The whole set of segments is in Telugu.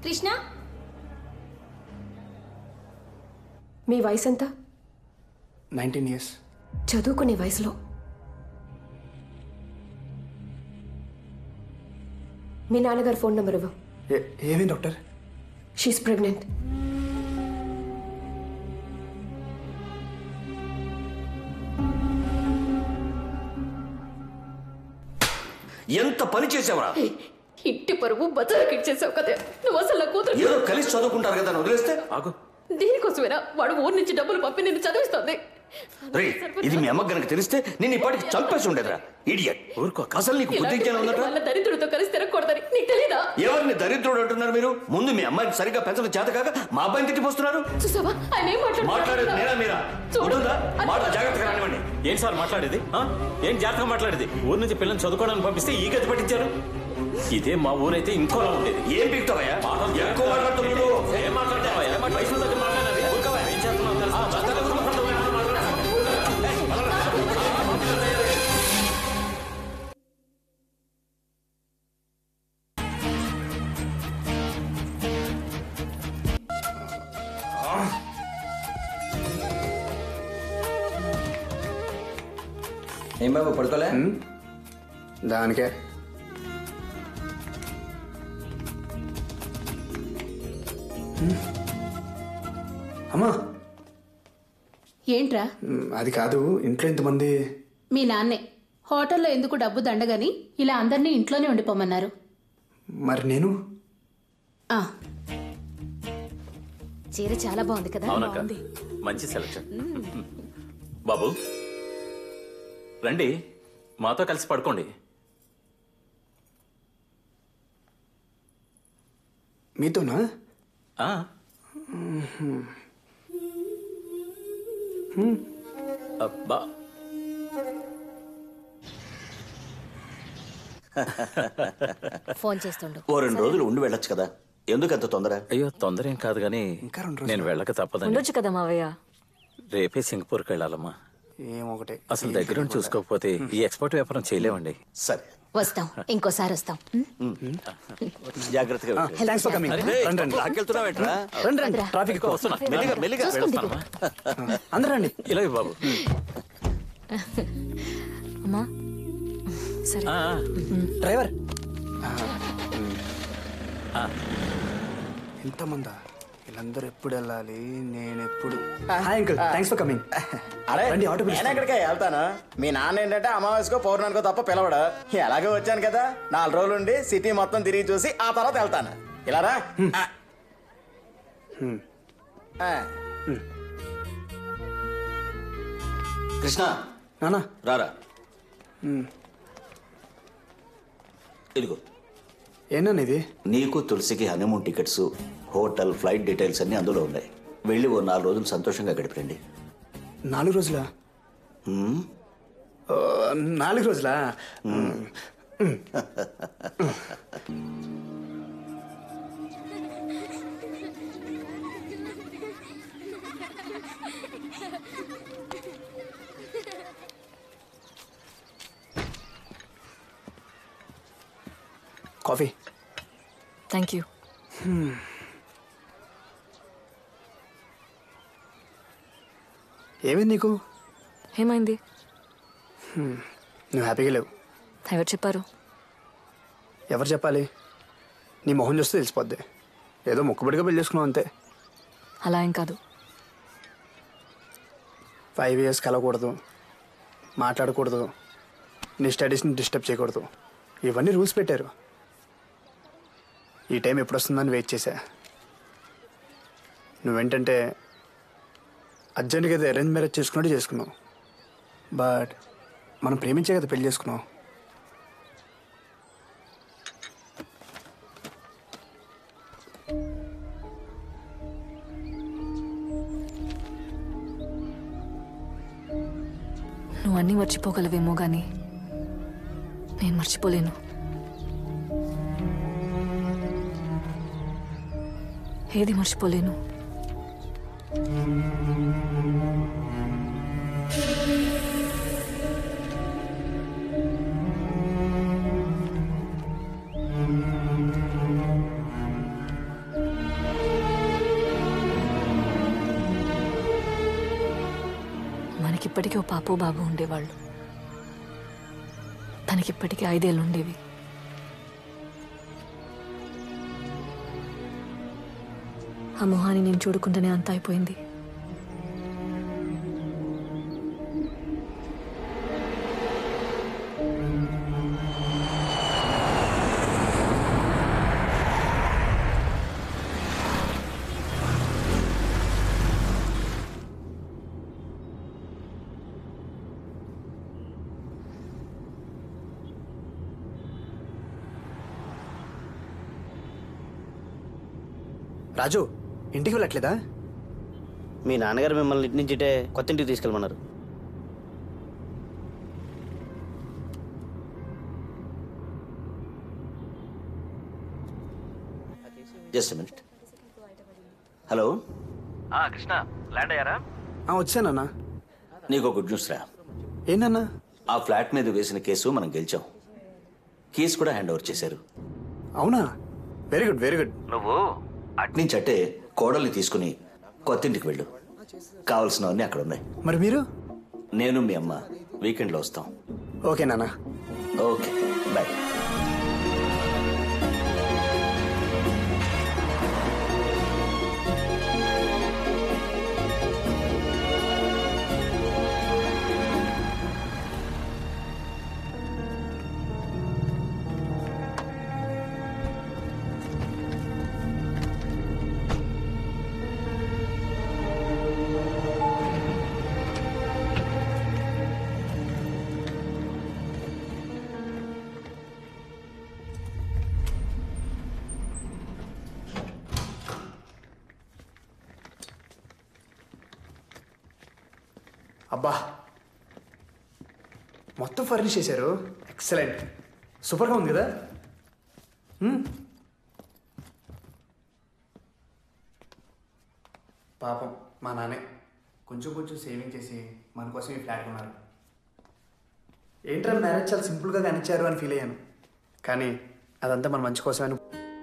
కృష్ణ మీ వయసు ఎంత నైన్టీన్ ఇయర్స్ చదువుకునే వయసులో మీ నాన్నగారు ఫోన్ నెంబర్ ఇవ్వ ఏమేం డాక్టర్ షీస్ ప్రెగ్నెంట్ ఎంత పని చేసావరా ఇంటి పరువు బజారుకి ఇచ్చేసావు కదా నువ్వు అసలు నా కూతురు ఏదో కలిసి చదువుకుంటారు కదా అని వదిలేస్తే ఆగు దీనికోసమేనా వాడు ఊరి నుంచి డబ్బులు పంపి నిన్ను చదివిస్తుంది రే ఇది మీ అమ్మకి గనక తెలిస్తే నేను ఈ పాటికి చంపేసి ఉండేదిరా ఇడియట్ ఊరుకో అసలు నీకు బుద్ధి జ్ఞానం ఉందట వాళ్ళ దరిద్రుడితో కలిసి తిరగకూడదని నీకు తెలీదా ఎవరిని దరిద్రుడు అంటున్నారు మీరు ముందు మీ అమ్మాయిని సరిగ్గా పెంచడం చేత కాక మా అబ్బాయిని తిట్టిపోస్తున్నారు చూసావా ఆయన ఏం మాట్లాడేది నేనా మీరా ఉంటుందా మాట జాగ్రత్తగా రానివ్వండి ఏం సార్ మాట్లాడేది ఆ? ఏం జాతకం మాట్లాడేది ఊరు నుంచి పిల్లల్ని చదువుకోవడానికి పంపిస్తే ఈ గతి పట్టించారు ఇదే మా ఊరైతే ఇంకోలా ఉండేది ఏం పీకుతావయ్యా ఎక్కువ మాట్లాడుతున్నాడు ఏం మాట్లాడతావయ్యా? వయసులో తగ్గ మాట్లాడాలి. ఊరుకోవా? ఏం చేస్తున్నావు తెలుసా? జాతకాల గురించి మాట్లాడతావా? ఏం బాబు పడుకోలే దానికే హ్మ్. అమ్మా ఏంట్రా మ్, అది కాదు ఇంట్లో ఇంతమంది మీ నాన్నే హోటల్లో ఎందుకు డబ్బు దండగని ఇలా అందరినీ ఇంట్లోనే ఉండిపోమన్నారు మరి నేను ఆ, చీర చాలా బాగుంది కదా అవునక్క మంచి సెలక్షన్ బాబు రండి మాతో కలిసి పడుకోండి మీతోనా ఆ, అబ్బా ఫోన్ చేస్తుండు ఓ రెండు రోజులు ఉండి వెళ్ళొచ్చు కదా ఎందుకు అంత తొందర అయ్యో తొందర ఏం కాదు కానీ ఇంకా రెండు రోజులు. నేను వెళ్ళక తప్పదండి ఉండొచ్చు కదా మావయ్య రేపే సింగపూర్కి వెళ్ళాలమ్మా ఏమొకటే అసలు దగ్గరుండి చూసుకోకపోతే ఈ ఎక్స్పోర్ట్ వ్యాపారం చేయలేమండి సరే వస్తాం ఇంకోసారి వస్తాం జాగ్రత్తగా వెళ్ళు. థ్యాంక్స్ ఫర్ కమింగ్ రేయ్, రండి రండి లాక్కెళ్తున్నావేంట్రా? రండి రండి ట్రాఫిక్ ఎక్కువ. వస్తున్నా మెల్లిగా మెల్లిగా చూసుకుంటూ అందరూ రండి ఇలాగే బాబు అమ్మా సరే ఆ, ఆ. డ్రైవర్ ఇంతమందా వీళ్ళందరూ ఎప్పుడు వెళ్ళాలి నేను ఎప్పుడు hi uncle thanks for coming అరే రండి, ఆటో నేను పిలుస్తాను. ఎక్కడికే వెళ్తాను మీ నాన్న ఏంటంటే అమావాస్యకో పౌర్ణానికో తప్ప పిలవడు ఎలాగో వచ్చాను కదా నాలుగు రోజులు ఉండి సిటీ మొత్తం తిరిగి చూసి ఆ తర్వాత వెళ్తాను ఇలా రా ఆ. ఆ. కృష్ణ నానా రారా ఇదిగో ఏంటన్నా ఇది నీకు తులసికి honeymoon tickets hotel flight details అన్ని అందులో ఉన్నాయి వెళ్ళి ఓ నాలుగు రోజులు సంతోషంగా గడిపండి నాలుగు రోజులా ఓ, నాలుగు రోజులా కాఫీ థ్యాంక్ యూ ఏమైంది నీకు ఏమైంది నువ్వు హ్యాపీగా లేవు ఎవరు చెప్పారు ఎవరు చెప్పాలి నీ మొహం చూస్తే తెలిసిపోద్ది ఏదో మొక్కుబడిగా పెళ్లి చేసుకున్నావు అంతే అలా ఏం కాదు ఫైవ్ ఇయర్స్ కలవకూడదు మాట్లాడకూడదు నీ స్టడీస్ని డిస్టర్బ్ చేయకూడదు ఇవన్నీ రూల్స్ పెట్టారు ఈ టైం ఎప్పుడు వస్తుందని వెయిట్ చేశా నువ్వేంటంటే అర్జెంట్గా అయితే అరేంజ్ మ్యారేజ్ చేసుకున్నట్టు చేసుకున్నావు బట్ మనం ప్రేమించే కదా పెళ్లి చేసుకున్నావు నువ్వు అన్నీ మర్చిపోగలవేమో కానీ నేను మర్చిపోలేను ఏది మర్చిపోలేను ఇప్పటికీ ఓ పాపో బాబు ఉండేవాళ్ళు తనకి ఇప్పటికీ ఐదేళ్ళు ఉండేవి ఆ మొహాన్ని నేను చూడుకుంటూనే అంత అయిపోయింది రాజు ఇంటికి వెళ్ళట్లేదా మీ నాన్నగారు మిమ్మల్ని ఇంటి నుంచి ఇటే కొత్త ఇంటికి తీసుకెళ్ళమన్నారు just minute hello Krishna land అయ్యారా ఆ, వచ్చానన్నా నీకు గుడ్ న్యూస్ రా ఏంటన్నా ఆ ఫ్లాట్ మీద వేసిన కేసు మనం గెలిచాం కేసు కూడా హ్యాండ్ ఓవర్ చేశారు అవునా వెరీ గుడ్ వెరీ గుడ్ నువ్వు అట్నుంచి అట్టే కోడల్ని తీసుకుని కొత్త ఇంటికి వెళ్ళు కావలసినవన్నీ అక్కడ ఉన్నాయి మరి మీరు నేను మీ అమ్మ వీకెండ్లో వస్తాం ఓకే నాన్న ఓకే బాయ్ అబ్బా మొత్తం ఫర్నిష్ చేశారు ఎక్సలెంట్ సూపర్గా ఉంది కదా మ్మ్. పాపం మా నాన్నే కొంచెం కొంచెం సేవింగ్ చేసి మన కోసం ఈ ఫ్లాట్ కొన్నారు ఏంట్రా మ్యారేజ్ చాలా సింపుల్గా కానిచ్చారు అని ఫీల్ అయ్యాను కానీ అదంతా మన మంచి కోసమని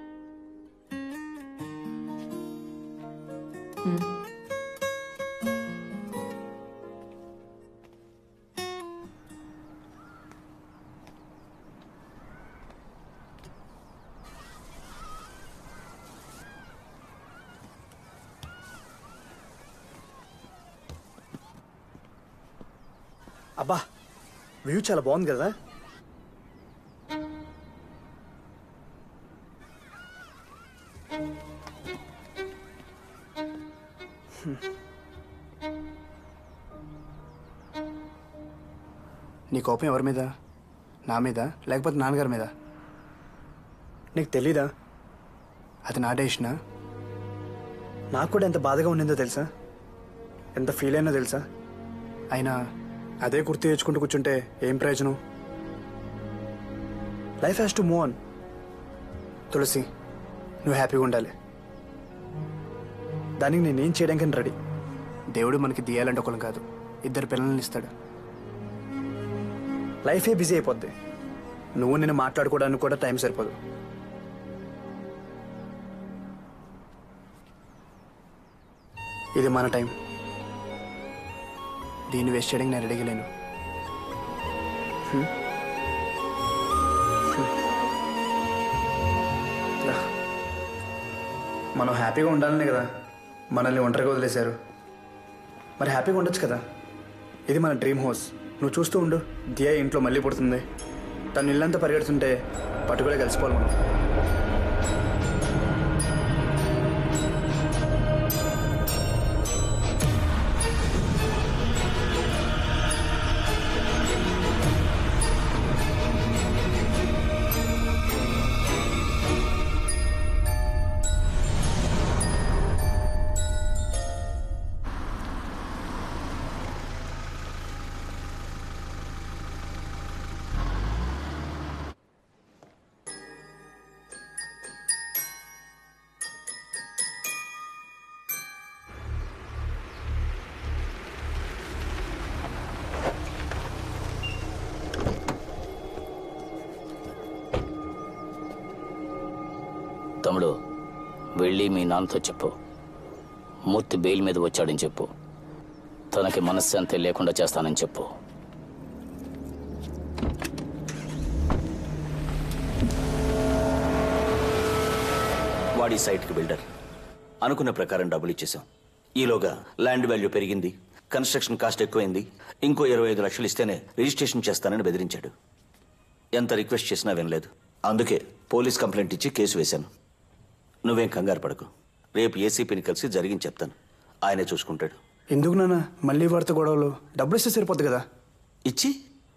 అబ్బా వ్యూ చాలా బాగుంది కదా నీ కోపం ఎవరి మీద నా మీద లేకపోతే నాన్నగారి మీద నీకు తెలీదా అది నా డెసిషనా నాకు కూడా ఎంత బాధగా ఉండిందో తెలుసా ఎంత ఫీల్ అయినా తెలుసా అయినా అదే గుర్తు తెచ్చుకుంటూ కూర్చుంటే ఏం ప్రయోజనం life has to move on Tulasi నువ్వు హ్యాపీగా ఉండాలి దానికి నేనేం చేయడానికి రెడీ దేవుడు మనకి తీయాలంటే ఒకళ్ళు కాదు ఇద్దరు పిల్లల్ని ఇస్తాడు లైఫే బిజీ అయిపోద్ది నువ్వు నేను మాట్లాడుకోవడానికి కూడా టైం సరిపోదు ఇది మన టైం దీన్ని వేస్ట్ చేయడానికి నేను రెడీగా లేను హ్మ్? హ్మ్. రా. మనం హ్యాపీగా ఉండాలనే కదా మనల్ని ఒంటరిగా వదిలేశారు మరి హ్యాపీగా ఉండొచ్చు కదా ఇది మన డ్రీమ్ హౌస్ నువ్వు చూస్తూ ఉండు దియా ఇంట్లో మళ్ళీ పుడుతుంది తను ఇల్లంతా పరిగెడుతుంటే పట్టుకులే కలిసిపోవాలి మనం తమ్ముడు వెళ్ళి మీ నాన్నతో చెప్పు మూర్తి బెయిల్ మీద వచ్చాడని చెప్పు తనకి మనశ్శాంతి లేకుండా చేస్తానని చెప్పు వాడి సైట్కి బిల్డర్ అనుకున్న ప్రకారం డబ్బులు ఇచ్చేసాం ఈలోగా ల్యాండ్ వాల్యూ పెరిగింది కన్స్ట్రక్షన్ కాస్ట్ ఎక్కువైంది ఇంకో ఇరవై ఐదు లక్షలు ఇస్తేనే రిజిస్ట్రేషన్ చేస్తానని బెదిరించాడు ఎంత రిక్వెస్ట్ చేసినా వినలేదు అందుకే పోలీస్ కంప్లైంట్ ఇచ్చి కేసు వేశాను నువ్వేం కంగారు పడకు రేపు ఏసీపీని కలిసి జరిగింది చెప్తాను ఆయనే చూసుకుంటాడు ఎందుకు నాన్న మళ్ళీ వాడితో గొడవలు డబ్బులు ఇస్తే సరిపోద్ది కదా ఇచ్చి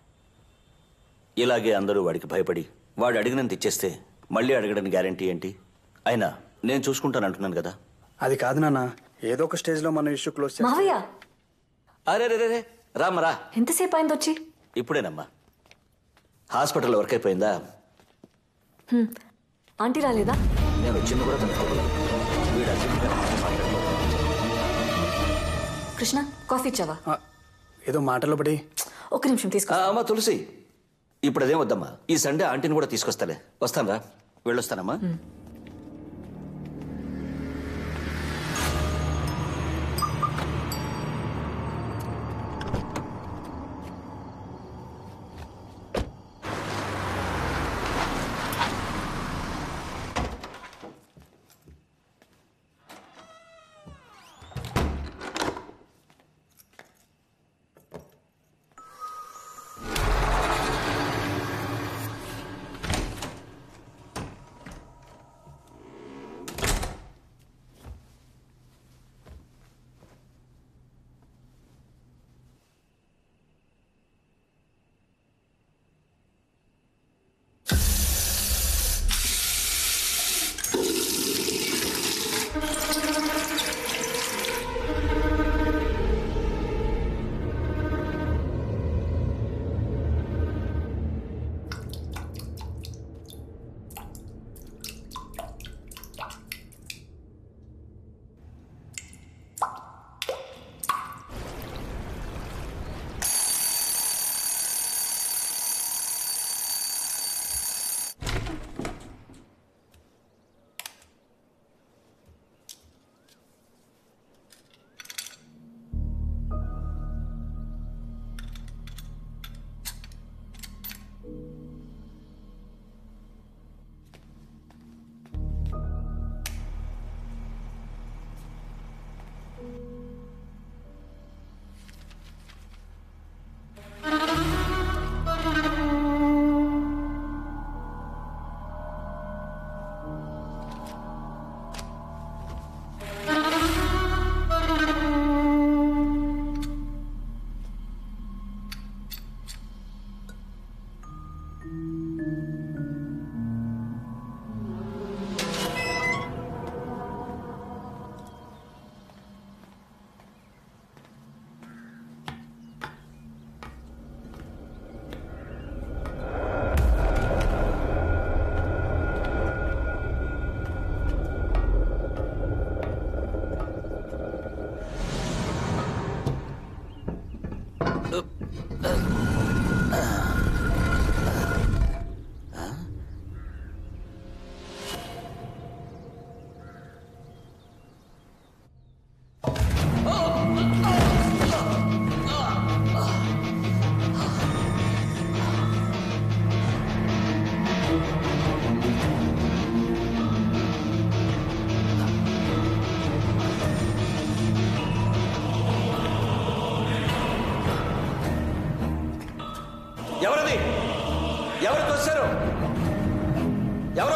ఇలాగే అందరూ వాడికి భయపడి వాడు అడిగినంత ఇచ్చేస్తే మళ్ళీ అడగడానికి గ్యారంటీ ఏంటి అయినా నేను చూసుకుంటాను అంటున్నాను కదా అది కాదు నాన్న ఏదో ఒక స్టేజ్లో మన ఇష్యూ క్లోజ్ చేస్తే మావయ్య అరే రే రే రామ్మరా ఎంతసేపు అయింది వచ్చి ఇప్పుడేనమ్మా హాస్పిటల్ వర్క్ అయిపోయిందా హ్మ్. ఆంటీ రాలేదా నేను వచ్చింది కూడా తనకు తెలియదు. వీడు అర్జెంటుగా మాట్లాడలేదు. కృష్ణ కాఫీ ఇచ్చావా ఆ, ఏదో మాటలో పడి ఒక నిమిషం తీసుకో ఆ, అమ్మా తులసి ఇప్పుడు అదేం వద్దమ్మా ఈ సండే ఆంటీని కూడా తీసుకొస్తాలే వస్తానరా వెళ్ళొస్తానమ్మా ఎవరది ఎవరు తోశారు ఎవరు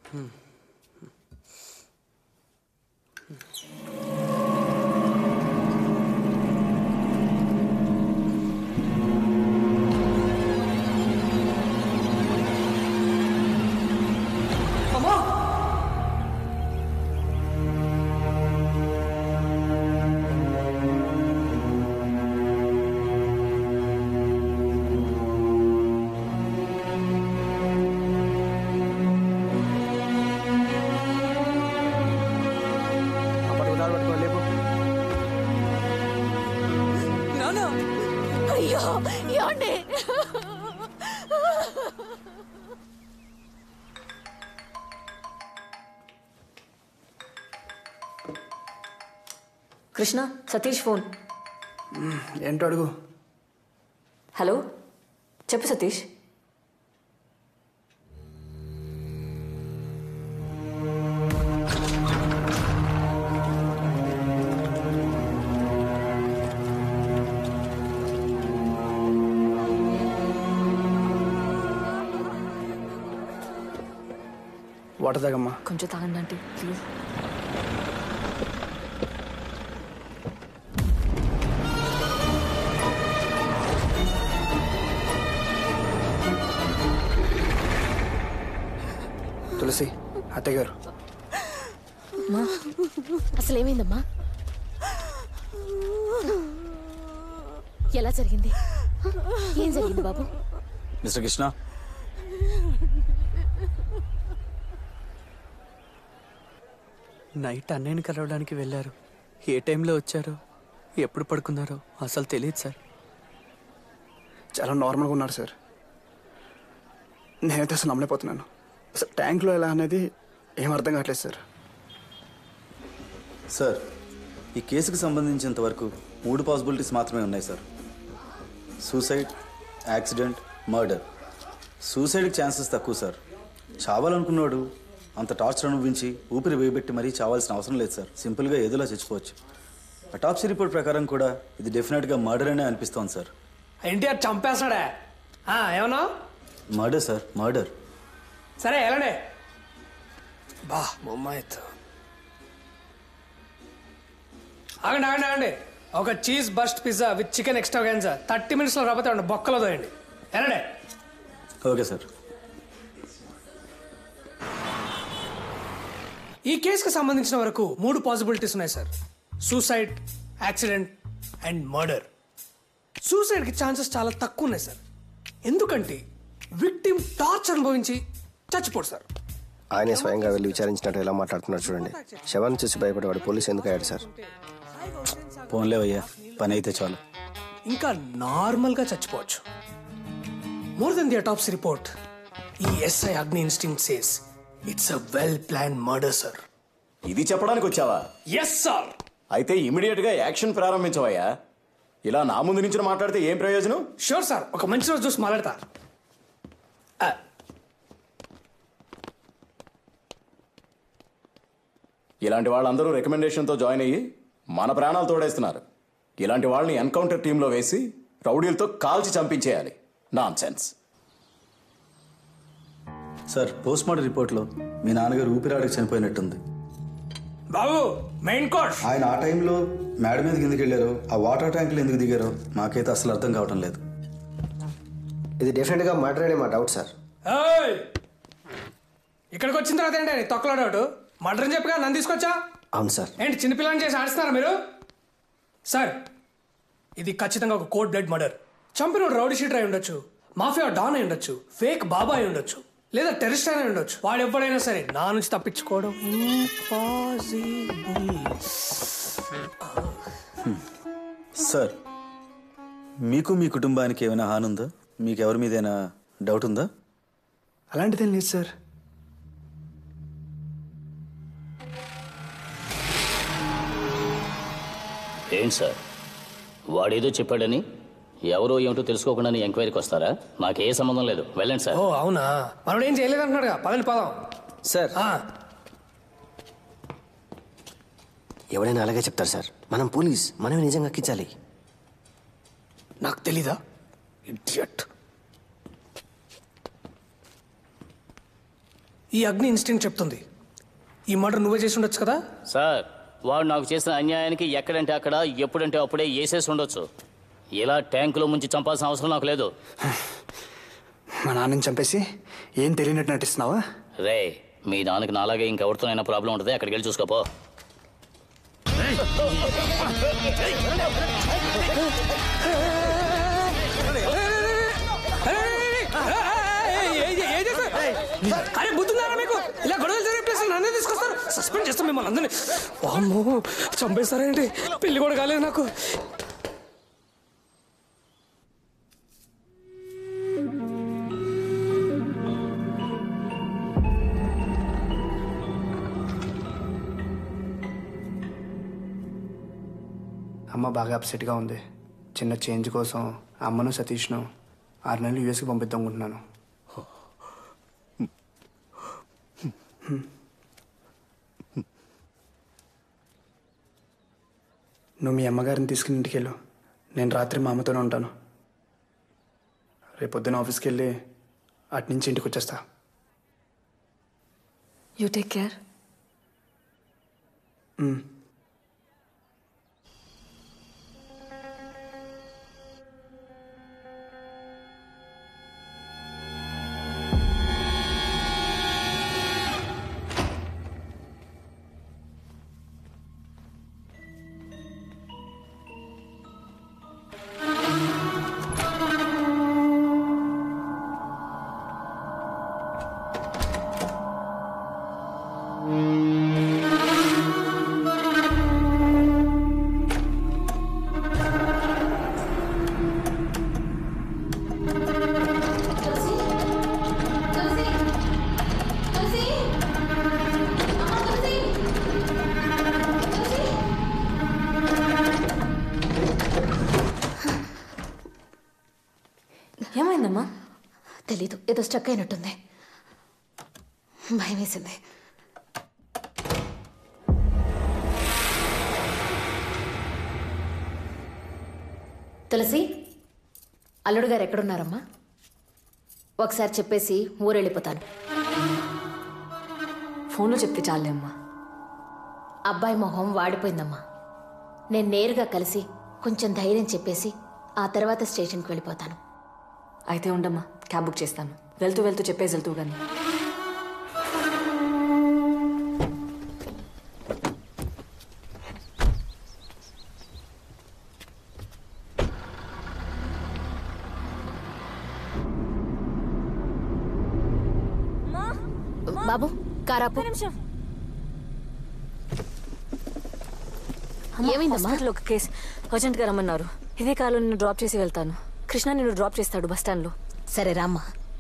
అప్పటికి దారి పట్టుకో లేపు అయ్యో ఏమండి కృష్ణ సతీష్ ఫోన్ ఏంటో అడుగు హలో చెప్పు సతీష్ వాటర్ తాగమ్మా కొంచెం తాగండి ఆంటీ ప్లీజ్ తులసి అత్తయ్య గారు అసలు ఏమైందమ్మా ఎలా జరిగింది ఏం జరిగింది బాబు మిస్టర్ కృష్ణ నైట్ అన్నయ్యని కలవడానికి వెళ్ళారు ఏ టైంలో వచ్చారో ఎప్పుడు పడుకున్నారో అసలు తెలియదు సార్ చాలా నార్మల్గా ఉన్నారు సార్ నేనైతే అసలు నమ్మలేకపోతున్నాను అసలు ట్యాంక్లో ఎలా అనేది ఏం అర్థం కావట్లేదు సార్ సార్ ఈ కేసుకు సంబంధించినంత వరకు మూడు పాసిబిలిటీస్ మాత్రమే ఉన్నాయి సార్ సూసైడ్ యాక్సిడెంట్ మర్డర్ సూసైడ్కి ఛాన్సెస్ తక్కువ సార్ చావాలనుకున్నాడు అంత టార్చర్ అనుభవించి ఊపిరి వేయబెట్టి మరీ చావాల్సిన అవసరం లేదు సార్ సింపుల్గా ఏదోలా చచ్చిపోవచ్చు అటాప్సీ రిపోర్ట్ ప్రకారం కూడా ఇది డెఫినెట్గా మర్డర్ అనే అనిపిస్తోంది సార్ ఎన్టీఆర్ చంపేస్తాడా ఆ, ఏమన్నా మర్డర్ సార్ మర్డర్ సరే వెళ్ళండి బా బొమ్మాయిత్ ఆగండి ఆగండి ఆగండి ఒక cheese burst pizza with chicken extra thirty మినిట్స్లో రాబోతే బొక్కలో దోయండి వెళ్ళండి ఓకే సార్ ఈ కేసుకు సంబంధించిన వరకు మూడు పాసిబిలిటీస్ ఉన్నాయి sir suicide accident and murder సూసైడ్కి ఛాన్సెస్ చాలా తక్కువ ఉన్నాయి సార్ ఎందుకంటే విక్టిమ్ టార్చర్ అనుభవించి చచ్చిపోడు సార్ ఆయనే స్వయంగా వెళ్ళి విచారించినట్టు ఎలా మాట్లాడుతున్నారు చూడండి శవాన్ని చూసి భయపడేవాడు పోలీసు ఎందుకు అయ్యాడు సార్ పోన్లేవయ్యా పని అయితే చాలు ఇంకా నార్మల్గా చచ్చిపోవచ్చు more then the autopsy report ఈ SI Agni instinct says it's a well plan murder sir ఇది చెప్పడానికి వచ్చావా ఎస్ సార్ అయితే ఇమీడియట్ గా యాక్షన్ ప్రారంభించవయ్యా ఇలా నా ముందు నుంచి మాట్లాడితే ఏం ప్రయోజనం షూర్ సార్ ఒక మంచి రోజు చూసి మాట్లాడతా ఆ, ఇలాంటి వాళ్ళందరూ రికమెండేషన్తో జాయిన్ అయ్యి మన ప్రాణాలు తోడేస్తున్నారు ఇలాంటి వాళ్ళని ఎన్కౌంటర్ టీంలో వేసి రౌడీలతో కాల్చి చంపించేయాలి nonsense sir post mortem రిపోర్ట్లో మీ నాన్నగారు ఊపిరాడకి చనిపోయినట్టుంది బాబు మెయిన్ కోర్స్ ఆయన ఆ టైంలో మేడ మీదకి ఎందుకు వెళ్ళారో ఆ వాటర్ ట్యాంకులు ఎందుకు దిగారో మాకైతే అసలు అర్థం కావటం లేదు ఇది డెఫినెట్గా మర్డర్ అనే మా డౌట్ సార్ ఏయ్! ఇక్కడికి వచ్చిన తర్వాత ఏంటి తొక్కలో డౌట్ మర్డర్ అని చెప్పగా నన్ను తీసుకొచ్చా అవును సార్ ఏంటి చిన్నపిల్లని చేసి ఆడిస్తున్నారా మీరు సార్ ఇది ఖచ్చితంగా ఒక కోడ్ బ్లడ్ మర్డర్ చంపినోడు రౌడీ షీటర్ అయి ఉండొచ్చు మాఫియా డాన్ అయి ఉండొచ్చు ఫేక్ బాబా అయి ఉండొచ్చు లేదా టెరిస్ట్ అయి ఉండొచ్చు వాడు ఎవడైనా సరే నా నుంచి తప్పించుకోవడం impossible. సార్ మీకు మీ కుటుంబానికి ఏమైనా హాని ఉందా మీకు ఎవరి మీదైనా డౌట్ ఉందా అలాంటిదేం లేదు సార్ ఏంటి సార్ వాడేదో చెప్పాడని ఎవరో ఏమిటో తెలుసుకోకుండానే ఎంక్వైరీకి వస్తారా మాకే సంబంధం లేదు వెళ్ళండి సార్ ఓ అవునా మనోడు ఏం చేయలేదు అంటున్నాడుగా పదండి పదం సార్ ఆ, ఎవరైనా అలాగే చెప్తారు సార్ మనం పోలీస్ మనమే నిజంగా ఎక్కించాలి నాకు తెలీదా ఇడియట్ ఈ అగ్ని ఇన్స్టింగ్ చెప్తుంది ఈ మర్డర్ నువ్వే చేసి ఉండొచ్చు కదా సార్ వాడు నాకు చేసిన అన్యాయానికి ఎక్కడంటే అక్కడ ఎప్పుడంటే అప్పుడే వేసేసి ఉండొచ్చు ఇలా ట్యాంకులో ముంచి చంపాల్సిన అవసరం నాకు లేదు మా నాన్నని చంపేసి ఏం తెలియనట్టు నటిస్తున్నావా రే మీ నాన్నకి నాలాగే ఇంకెవరితోనైనా ప్రాబ్లం ఉంటుంది అక్కడికి వెళ్ళి చూసుకోపో అరే బుద్ధున్నారా మీకు ఇలా గొడవలు జరిగే ప్లేస్ నన్నే తీసుకొస్తారు సస్పెండ్ చేస్తాం మిమ్మల్ని అందరినీ వామ్మో చంపేస్తారేంటి పెళ్లి కూడా కాలేదు నాకు అమ్మ బాగా అప్సెట్గా ఉంది చిన్న చేంజ్ కోసం అమ్మను సతీష్ను ఆరు నెలలు యూఎస్కి పంపిద్దాం అనుకుంటున్నాను నువ్వు మీ అమ్మగారిని తీసుకుని ఇంటికి వెళ్ళు నేను రాత్రి మా అమ్మతోనే ఉంటాను రేపొద్దున ఆఫీస్కి వెళ్ళి అటు నుంచి ఇంటికి వచ్చేస్తా యూ టేక్ కేర్ మ్. ఏమైందమ్మా తెలీదు ఏదో స్టక్ అయినట్టుంది భయం వేసింది తులసి అల్లుడు గారు ఎక్కడున్నారమ్మా ఒకసారి చెప్పేసి ఊరెళ్ళిపోతాను ఫోన్లో చెప్తే చాలే అమ్మా అబ్బాయి మొహం వాడిపోయిందమ్మా నేను నేరుగా కలిసి కొంచెం ధైర్యం చెప్పేసి ఆ తర్వాత స్టేషన్కి వెళ్ళిపోతాను అయితే ఉండమ్మా క్యాబ్ బుక్ చేస్తాను వెళ్తూ వెళ్తూ చెప్పేసి వెళ్తూ కానీ బాబు కారాపు ఏమైందమ్మా ఒక కేసు అర్జెంట్గా రమ్మన్నారు ఇదే కారులో నిన్ను డ్రాప్ చేసి వెళ్తాను కృష్ణ నిన్ను డ్రాప్ చేస్తాడు బస్ స్టాండ్లో సరే రామ్మా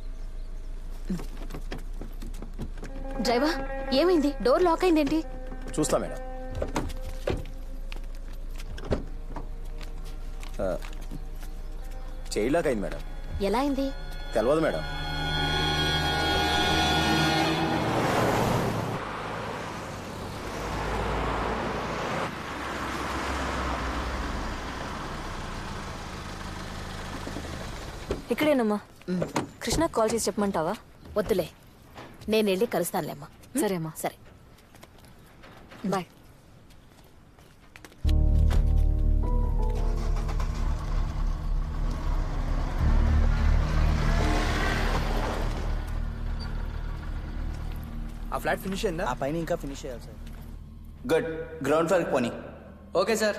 డ్రైవర్ ఏమైంది డోర్ లాక్ అయిందేంటి చూస్తా మేడం చేయలాక్ అయింది మేడం ఎలా అయింది తెలియదు మేడం ఇక్కడేనమ్మా కృష్ణ కాల్ చేసి చెప్పమంటావా వద్దులే నేను వెళ్ళి కలుస్తానులేమ్మా సరే అమ్మా సరే బాయ్ ఆ ఫ్లాట్ ఫినిష్ అయిందా ఆ పైన ఇంకా ఫినిష్ చేయాలి సార్ గుడ్ గ్రౌండ్ ఫ్లోర్కి పోనీ ఓకే సార్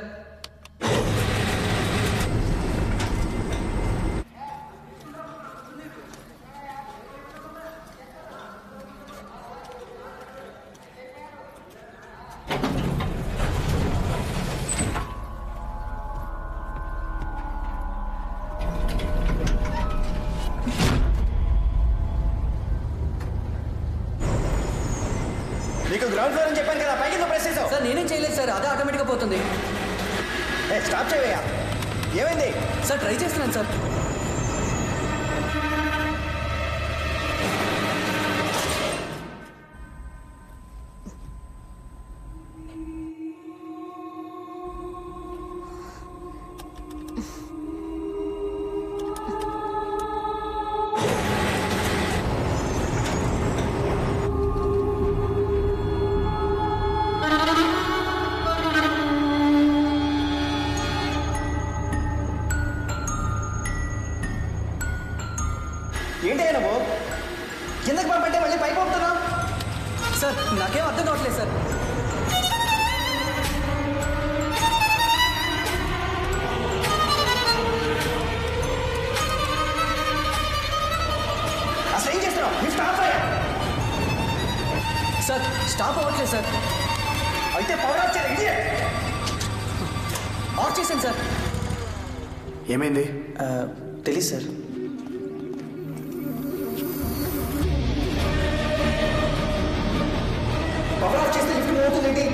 నీకు గ్రౌండ్ ఫ్లోర్ అని చెప్పాను కదా పైకి ఎందుకు ప్రెస్ చేసావు సార్ నేనేం చేయలేదు సార్ అదే ఆటోమేటిక్గా పోతుంది ఏ స్టాప్ చేయవయ్యా ఏమైంది సార్ ట్రై చేస్తున్నాను సార్ ఏంటి నువ్వు కిందకి పంపంటే మళ్ళీ పైకి పంపుతున్నావు సార్ నాకేం అర్థం కావట్లేదు సార్ అసలు ఏం చేస్తున్నావు లిఫ్ట్ ఆఫ్ అయ్యా సార్ స్టాప్ అవ్వట్లేదు సార్ అయితే పవర్ ఆఫ్ చేయాలి ఇడియట్ ఆఫ్ చేశాను సార్ ఏమైంది తెలీదు సార్ పవర్ ఆఫ్ చేస్తే లిఫ్ట్ మూవ్ అవుతుంది ఏంటి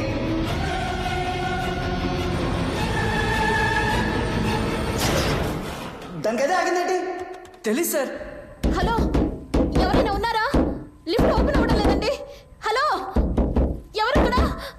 దానికి అదే ఆగిందేంటి తెలీదు సార్ హలో ఎవరైనా ఉన్నారా లిఫ్ట్ ఓపెన్ అవ్వడం లేదండి హలో ఎవరక్కడ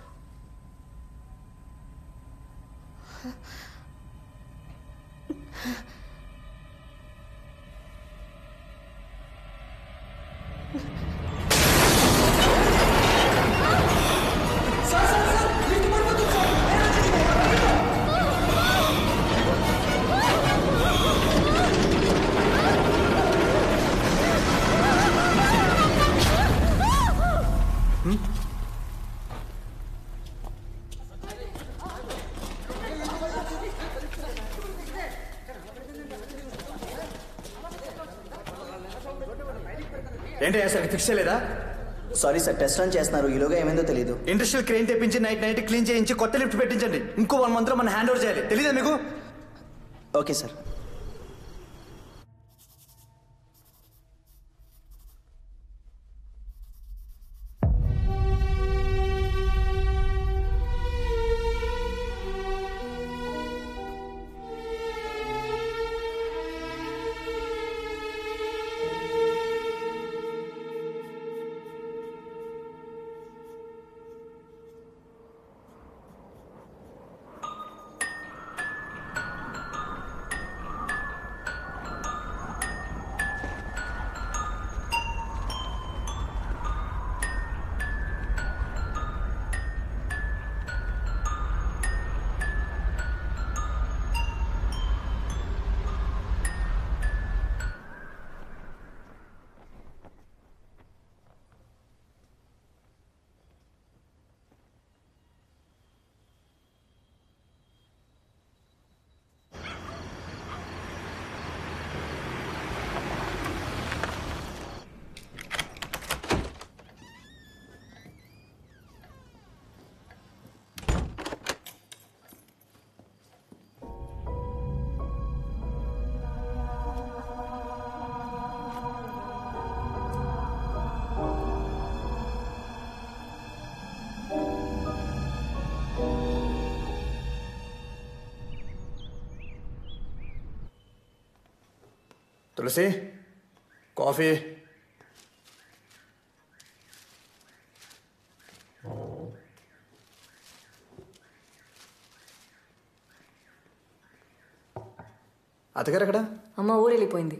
ఏంటి అసలు ఫిక్స్ చేయలేదా సారీ సార్ టెస్ట్ రన్ చేస్తున్నారు ఈలోగా ఏమైందో తెలియదు ఇండస్ట్రియల్ క్రెయిన్ తెప్పించి నైట్ నైట్ క్లీన్ చేయించి కొత్త లిఫ్ట్ పెట్టించండి ఇంకో వన్ మంత్ లో మనం హ్యాండ్ ఓవర్ చేయాలి తెలీదా మీకు ఓకే సార్ తులసి కాఫీ అతగారు అక్కడ అమ్మ ఊరు వెళ్ళిపోయింది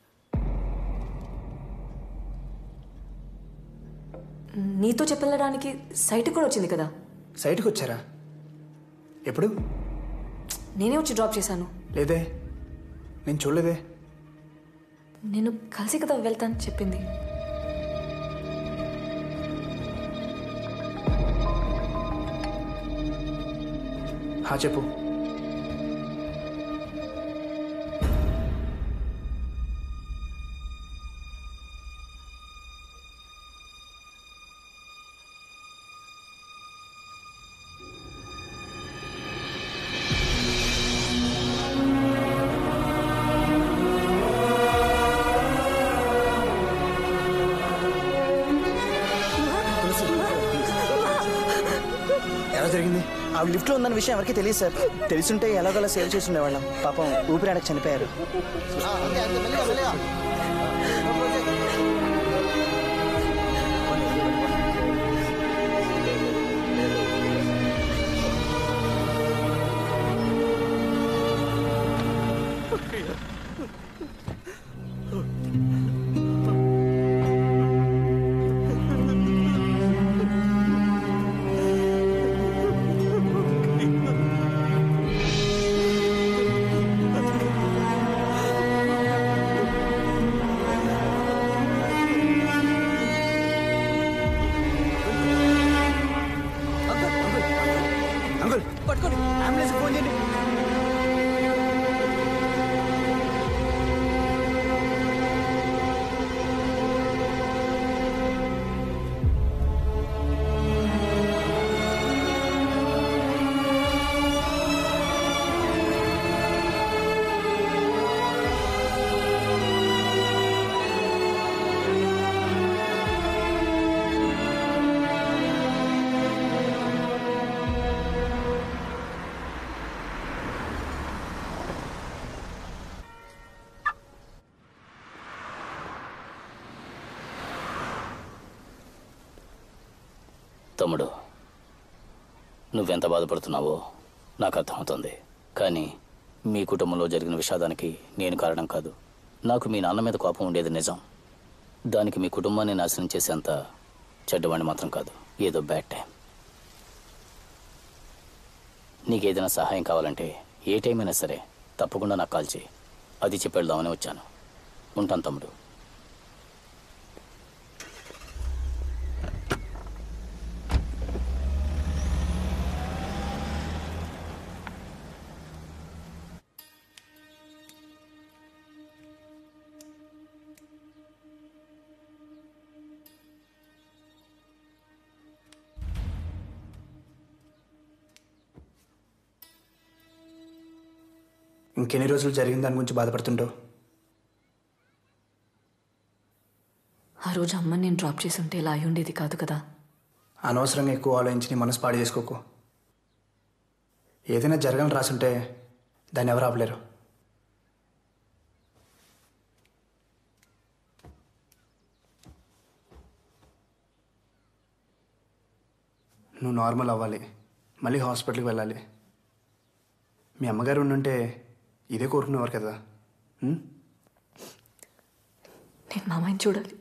నీతో చెప్పెళ్ళడానికి సైట్ కూడా వచ్చింది కదా సైట్కి వచ్చారా ఎప్పుడు నేనే వచ్చి డ్రాప్ చేశాను లేదే నేను చూడలేదే నేను కలిసి కదా వెళ్తాను చెప్పింది హా చెప్పు ఎలా జరిగింది ఆవిడ లిఫ్ట్లో ఉందన్న విషయం ఎవరికి తెలియదు సార్ తెలుసుంటే ఎలాగోలా సేవ్ చేసి ఉండేవాళ్ళం పాపం ఊపిరాడక చనిపోయారు తమ్ముడు నువ్వెంత బాధపడుతున్నావో నాకు అర్థమవుతుంది కానీ మీ కుటుంబంలో జరిగిన విషాదానికి నేను కారణం కాదు నాకు మీ నాన్న మీద కోపం ఉండేది నిజం దానికి మీ కుటుంబాన్ని నాశనం చేసేంత చెడ్డవాడిని మాత్రం కాదు ఏదో బ్యాడ్ టైం నీకేదైనా సహాయం కావాలంటే ఏ టైం అయినా సరే తప్పకుండా నాకు కాల్ చేయి అది చెప్పి వెళ్దామని వచ్చాను ఉంటాను తమ్ముడు ఇంకెన్ని రోజులు జరిగిన దాని గురించి బాధపడుతుంటావు ఆ రోజు అమ్మని నేను డ్రాప్ చేసి ఉంటే ఇలా అయి ఉండేది కాదు కదా అనవసరంగా ఎక్కువ ఆలోచించి నీ మనసు పాడు చేసుకోకు ఏదైనా జరగని రాసుంటే దాన్ని ఎవరు ఆపలేరు నువ్వు నార్మల్ అవ్వాలి మళ్ళీ హాస్పిటల్కి వెళ్ళాలి మీ అమ్మగారు ఉండుంటే ఇదే కోరుకునేవారు కదా ఉం? నేను మామయ్యని చూడాలి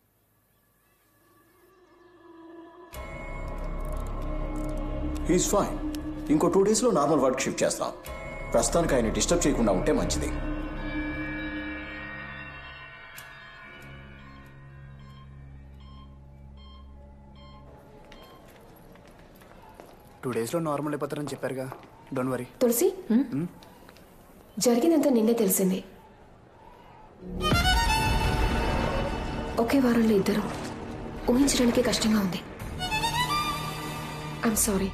హీస్ ఫైన్ ఇంకో టూ డేస్లో నార్మల్ వర్క్ షిఫ్ట్ చేస్తాం ప్రస్తుతానికి ఆయన డిస్టర్బ్ చేయకుండా ఉంటే మంచిది టూ డేస్లో నార్మల్ అయిపోతారని చెప్పారుగా డోంట్ వరీ తులసి జరిగిందంతా నిన్నే తెలిసింది ఒకే వారంలో ఇద్దరు ఊహించడానికి కష్టంగా ఉంది I'm sorry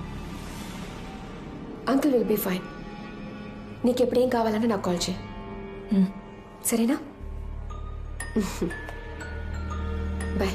uncle will be fine నీకెప్పుడేం కావాలన్నా నాకు కాల్ చేయి సరేనా బాయ్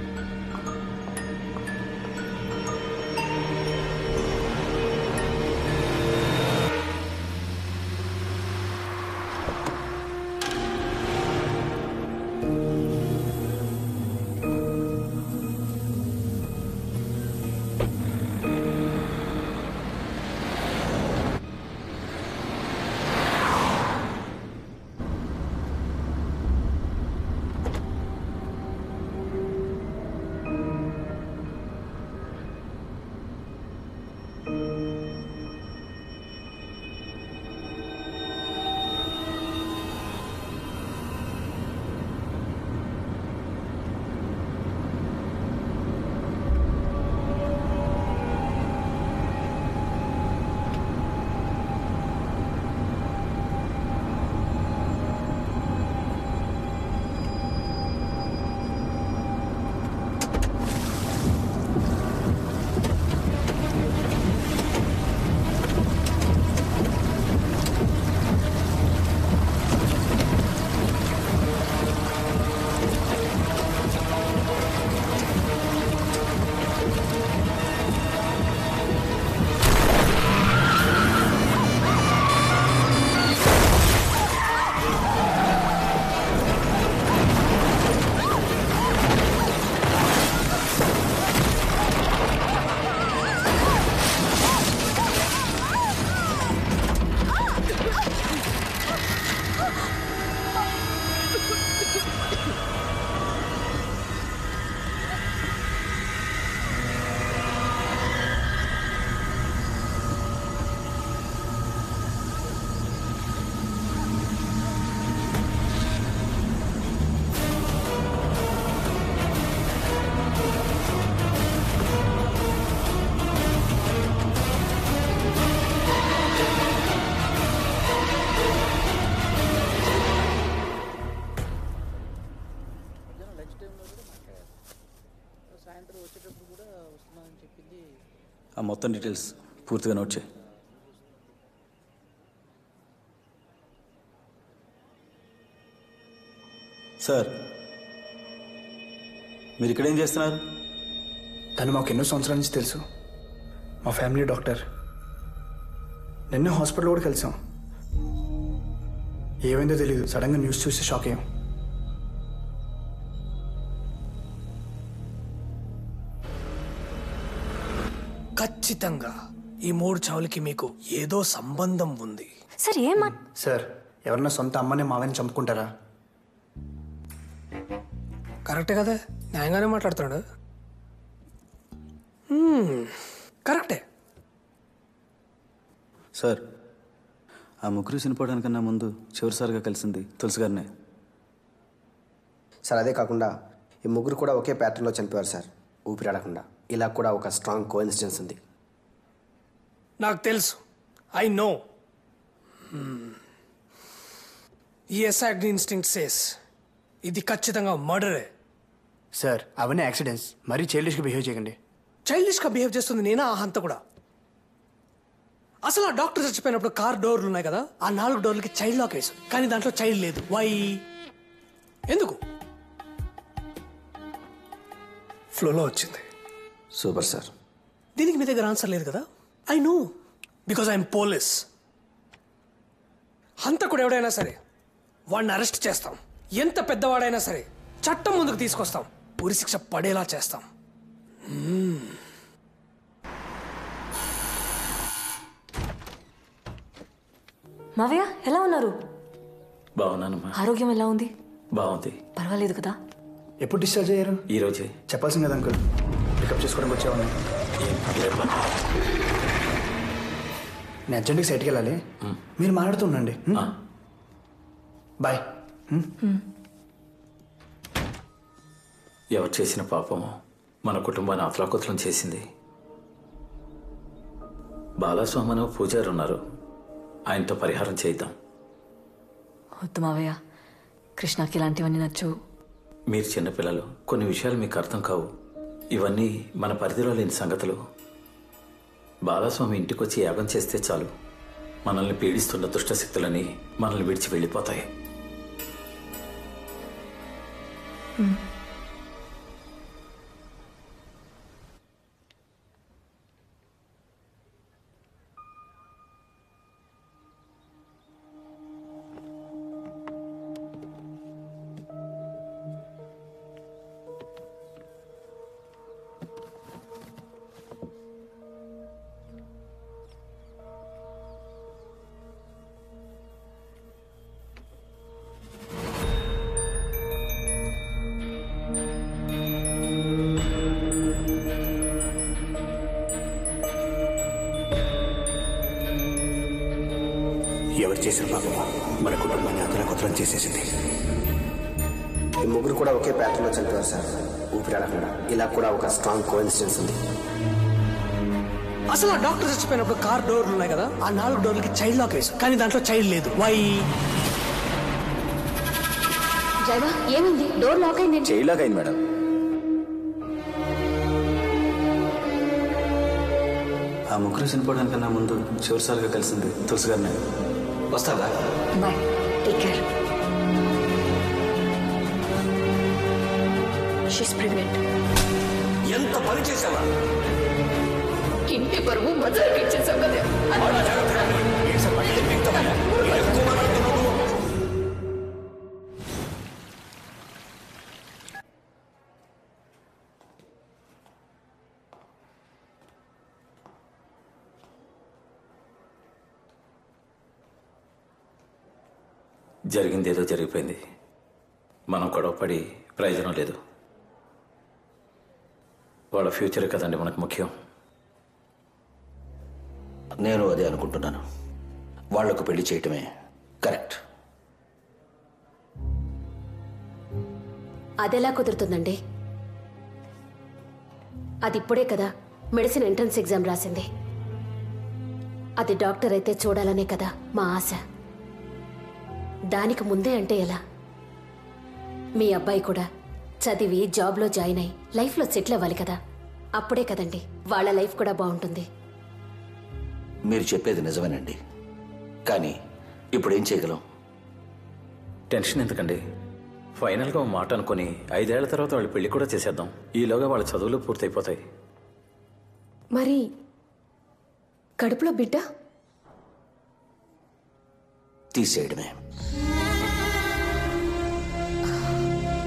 ఆ మొత్తం డీటెయిల్స్ పూర్తిగా నోట్ చేయి సార్ మీరు ఇక్కడ ఏం చేస్తున్నారు తను మాకు ఎన్నో సంవత్సరాల నుంచి తెలుసు మా ఫ్యామిలీ డాక్టర్ నిన్నే హాస్పిటల్ కూడా కలిసాం ఏమైందో తెలియదు సడన్గా న్యూస్ చూసి షాక్ అయ్యాం ఖచ్చితంగా ఈ మూడు చావులకి మీకు ఏదో సంబంధం ఉంది సార్ ఏం మా సార్ ఎవరన్నా సొంత అమ్మని మావని చంపుకుంటారా కరెక్టే కదా న్యాయంగానే మాట్లాడుతున్నాడు మ్మ్, కరెక్టే సార్ ఆ ముగ్గురు చనిపోవడానికన్నా ముందు చివరిసారిగా కలిసింది తులసి గారినే సార్ అదే కాకుండా ఈ ముగ్గురు కూడా ఒకే ప్యాటర్న్లో చనిపోయారు సార్ ఊపిరాడకుండా ఇలా కూడా ఒక స్ట్రాంగ్ కోఇన్సిడెన్స్ ఉంది నాకు తెలుసు ఐ నో ఈ ఎస్ఆగ్ని ఇన్స్టింక్ట్ సేస్ ఇది ఖచ్చితంగా మర్డరే సార్ అవన్నీ యాక్సిడెంట్స్ మరీ చైల్డిష్గా బిహేవ్ చేయకండి చైల్డిష్గా బిహేవ్ చేస్తుంది నేనా ఆ హంత కూడా అసలు ఆ డాక్టర్ చచ్చిపోయినప్పుడు కార్ డోర్లు ఉన్నాయి కదా ఆ నాలుగు డోర్లకి చైల్డ్ లాక్ వేసు కానీ దాంట్లో చైల్డ్ లేదు వై ఎందుకు ఫ్లోలో వచ్చింది సూపర్ సార్ దీనికి మీ దగ్గర ఆన్సర్ లేదు కదా I know because I'm police హంతకుడు ఎవడైనా సరే వాడిని అరెస్ట్ చేస్తాం ఎంత పెద్దవాడైనా సరే చట్టం ముందుకు తీసుకొస్తాం ఉరి శిక్ష పడేలా చేస్తాం మ్మ్. మావయ్య ఎలా ఉన్నారు బాగున్నానమ్మా ఆరోగ్యం ఎలా ఉంది బాగుంది పర్వాలేదు కదా ఎప్పుడు డిశ్చార్జ్ అయ్యారు ఈ రోజే చెప్పాల్సింది కదా అంకుల్ పికప్ చేసుకోవడానికి వచ్చేవాడిని నేను అర్జెంట్గా సైట్కి వెళ్ళాలి మీరు మాట్లాడుతూ ఉండండి బాయ్ ఎవరు చేసిన పాపము మన కుటుంబాన్ని అతలాకుతలం చేసింది బాలస్వామి అని ఓ పూజారి ఉన్నారు ఆయనతో పరిహారం చేద్దాం వద్దు మావయ్య కృష్ణకి ఇలాంటివన్నీ నచ్చు మీరు చిన్నపిల్లలు కొన్ని విషయాలు మీకు అర్థం కావు ఇవన్నీ మన పరిధిలో లేని సంగతులు బాలస్వామి ఇంటికి వచ్చి యాగం చేస్తే చాలు మనల్ని పీడిస్తున్న దుష్టశక్తులని మనల్ని విడిచి వెళ్ళిపోతాయి ఎవరు చేసిన పాపమా మన కుటుంబాన్ని అతలకుతలం చేసేసింది ఈ ముగ్గురు కూడా ఒకే ప్యాటర్న్లో చనిపోయారు సార్ ఊపిరాడకుండా ఇలా కూడా ఒక స్ట్రాంగ్ కోఇన్సిడెన్స్ ఉంది అసలు ఆ డాక్టర్ చచ్చిపోయినప్పుడు కార్ డోర్లు ఉన్నాయి కదా ఆ నాలుగు డోర్లకి చైల్డ్ లాక్ వేసు కానీ దాంట్లో చైల్డ్ లేదు వై డ్రైవర్ ఏమైంది డోర్ లాక్ అయింది చైల్డ్లాగా అయింది మేడం ఆ ముగ్గురు చనిపోవడానికన్నా ముందు చివరిసారిగా కలిసింది తులసి గారినే వస్తావా bye take care she's pregnant ఎంత పని చేసావా ఇంటి పరువు బజార్కి ఇచ్చేసాం కదా జరిగింది ఏదో జరిగిపోయింది మనం గొడవపడి ప్రయోజనం లేదు వాళ్ళ ఫ్యూచర్ కదండి మనకు ముఖ్యం నేను అదే అనుకుంటున్నాను వాళ్లకు పెళ్లి చేయటమే కరెక్ట్ అదెలా కుదురుతుందండి అది ఇప్పుడే కదా మెడిసిన్ ఎంట్రన్స్ ఎగ్జామ్ రాసింది అది డాక్టర్ అయితే చూడాలనే కదా మా ఆశ దానికి ముందే అంటే ఎలా మీ అబ్బాయి కూడా చదివి జాబ్లో జాయిన్ అయి లైఫ్లో సెటిల్ అవ్వాలి కదా అప్పుడే కదండి వాళ్ళ లైఫ్ కూడా బాగుంటుంది మీరు చెప్పేది నిజమేనండి కానీ ఇప్పుడు ఏం చేయగలం టెన్షన్ ఎందుకండి ఫైనల్గా ఓ మాట అనుకొని ఐదేళ్ల తర్వాత వాళ్ళ పెళ్లి కూడా చేసేద్దాం ఈలోగా వాళ్ళ చదువులు పూర్తయిపోతాయి మరి కడుపులో బిడ్డ తీసేయడమే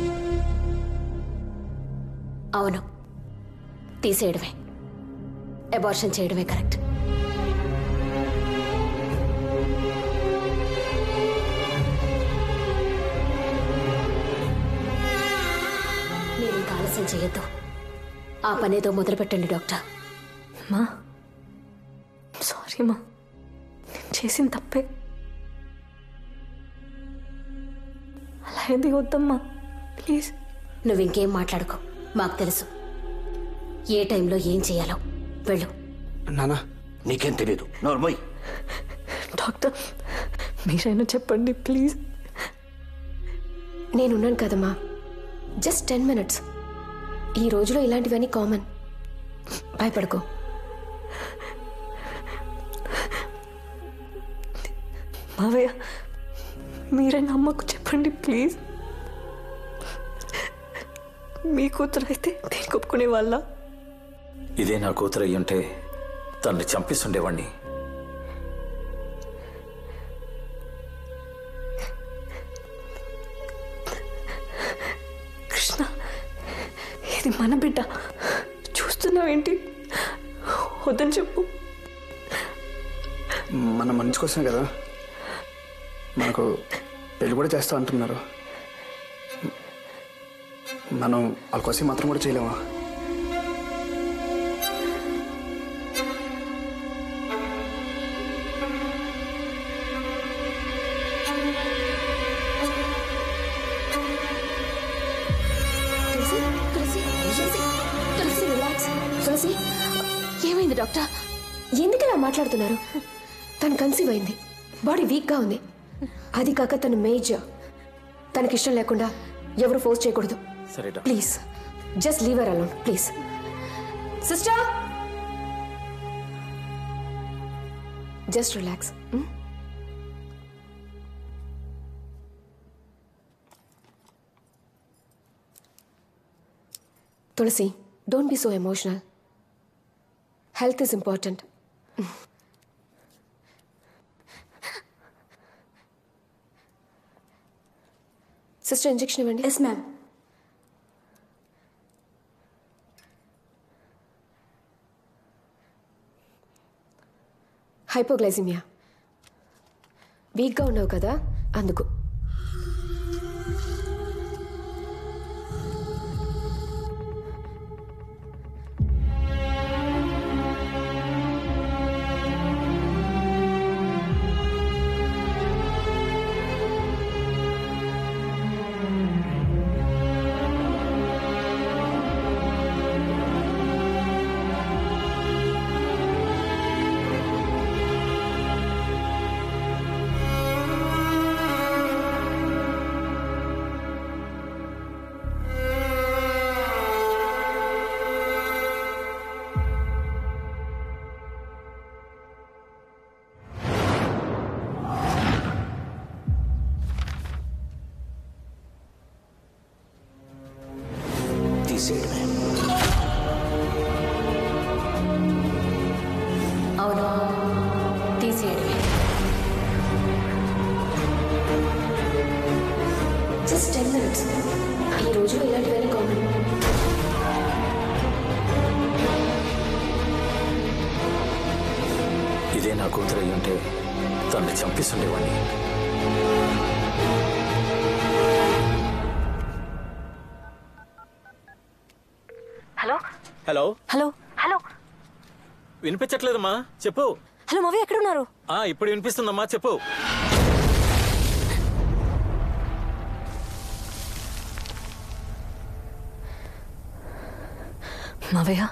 అవును తీసేయడమే అబార్షన్ చేయడమే కరెక్ట్ మీరు ఇంకా ఆలస్యం చేయొద్దు ఆ పనేదో మొదలు పెట్టండి డాక్టర్ మా సారీ మా నేను చేసిన తప్పే అలా ఎందుకు వద్దమ్మా ప్లీజ్ నువ్వు ఇంకేం మాట్లాడుకో మాకు తెలుసు ఏ టైంలో ఏం చేయాలో వెళ్ళు నానా నీకేం తెలీదు నోర్మోయ్ డాక్టర్ మీరైనా చెప్పండి ప్లీజ్ నేనున్నాను కదమ్మా జస్ట్ టెన్ మినిట్స్ ఈ రోజులో ఇలాంటివన్నీ కామన్ భయపడుకో మావయ్య మీరైనా అమ్మకు చెప్పండి ప్లీజ్ మీ కూతురు అయితే నేను ఒప్పుకునే వాళ్ళ ఇదే నా కూతురు అయ్యుంటే తన్ని చంపిస్తుండేవాణ్ణి కృష్ణ ఇది మన బిడ్డ చూస్తున్నావేంటి వద్దని చెప్పు మన మంచి కోసమే కదా మనకు పెళ్లి కూడా చేస్తా అంటున్నారు మనం వాళ్ళ కోసం మాత్రం కూడా చేయలేమా తులసి తులసి తులసి తులసి రిలాక్స్ తులసి ఏమైంది డాక్టర్ ఎందుకు ఇలా మాట్లాడుతున్నారు తను కన్సీవ్ అయింది బాడీ వీక్గా ఉంది అది కాక తను మేజర్ తనకి ఇష్టం లేకుండా ఎవరు ఫోర్స్ చేయకూడదు సరే doctor please just leave her alone please sister just relax Tulasi don't be so emotional health is important sister injection ఇవ్వండి ఎస్ మ్యామ్ హైపోగ్లైసిమియా వీక్గా ఉన్నావు కదా అందుకు తీసేయడమే అవును తీసేయడమే జస్ట్ టెన్ మినిట్స్ ఈ రోజులో ఇలాంటివన్నీ కామన్ ఇదే నా కూతురు అయ్యుంటే తన్ని చంపిస్తుండేవాణ్ణి హలో హలో హలో హలో వినిపించట్లేదమ్మా చెప్పు హలో మవి ఎక్కడున్నారు ఆ ఇప్పుడు వినిపిస్తుందమ్మా చెప్పు మావయ్య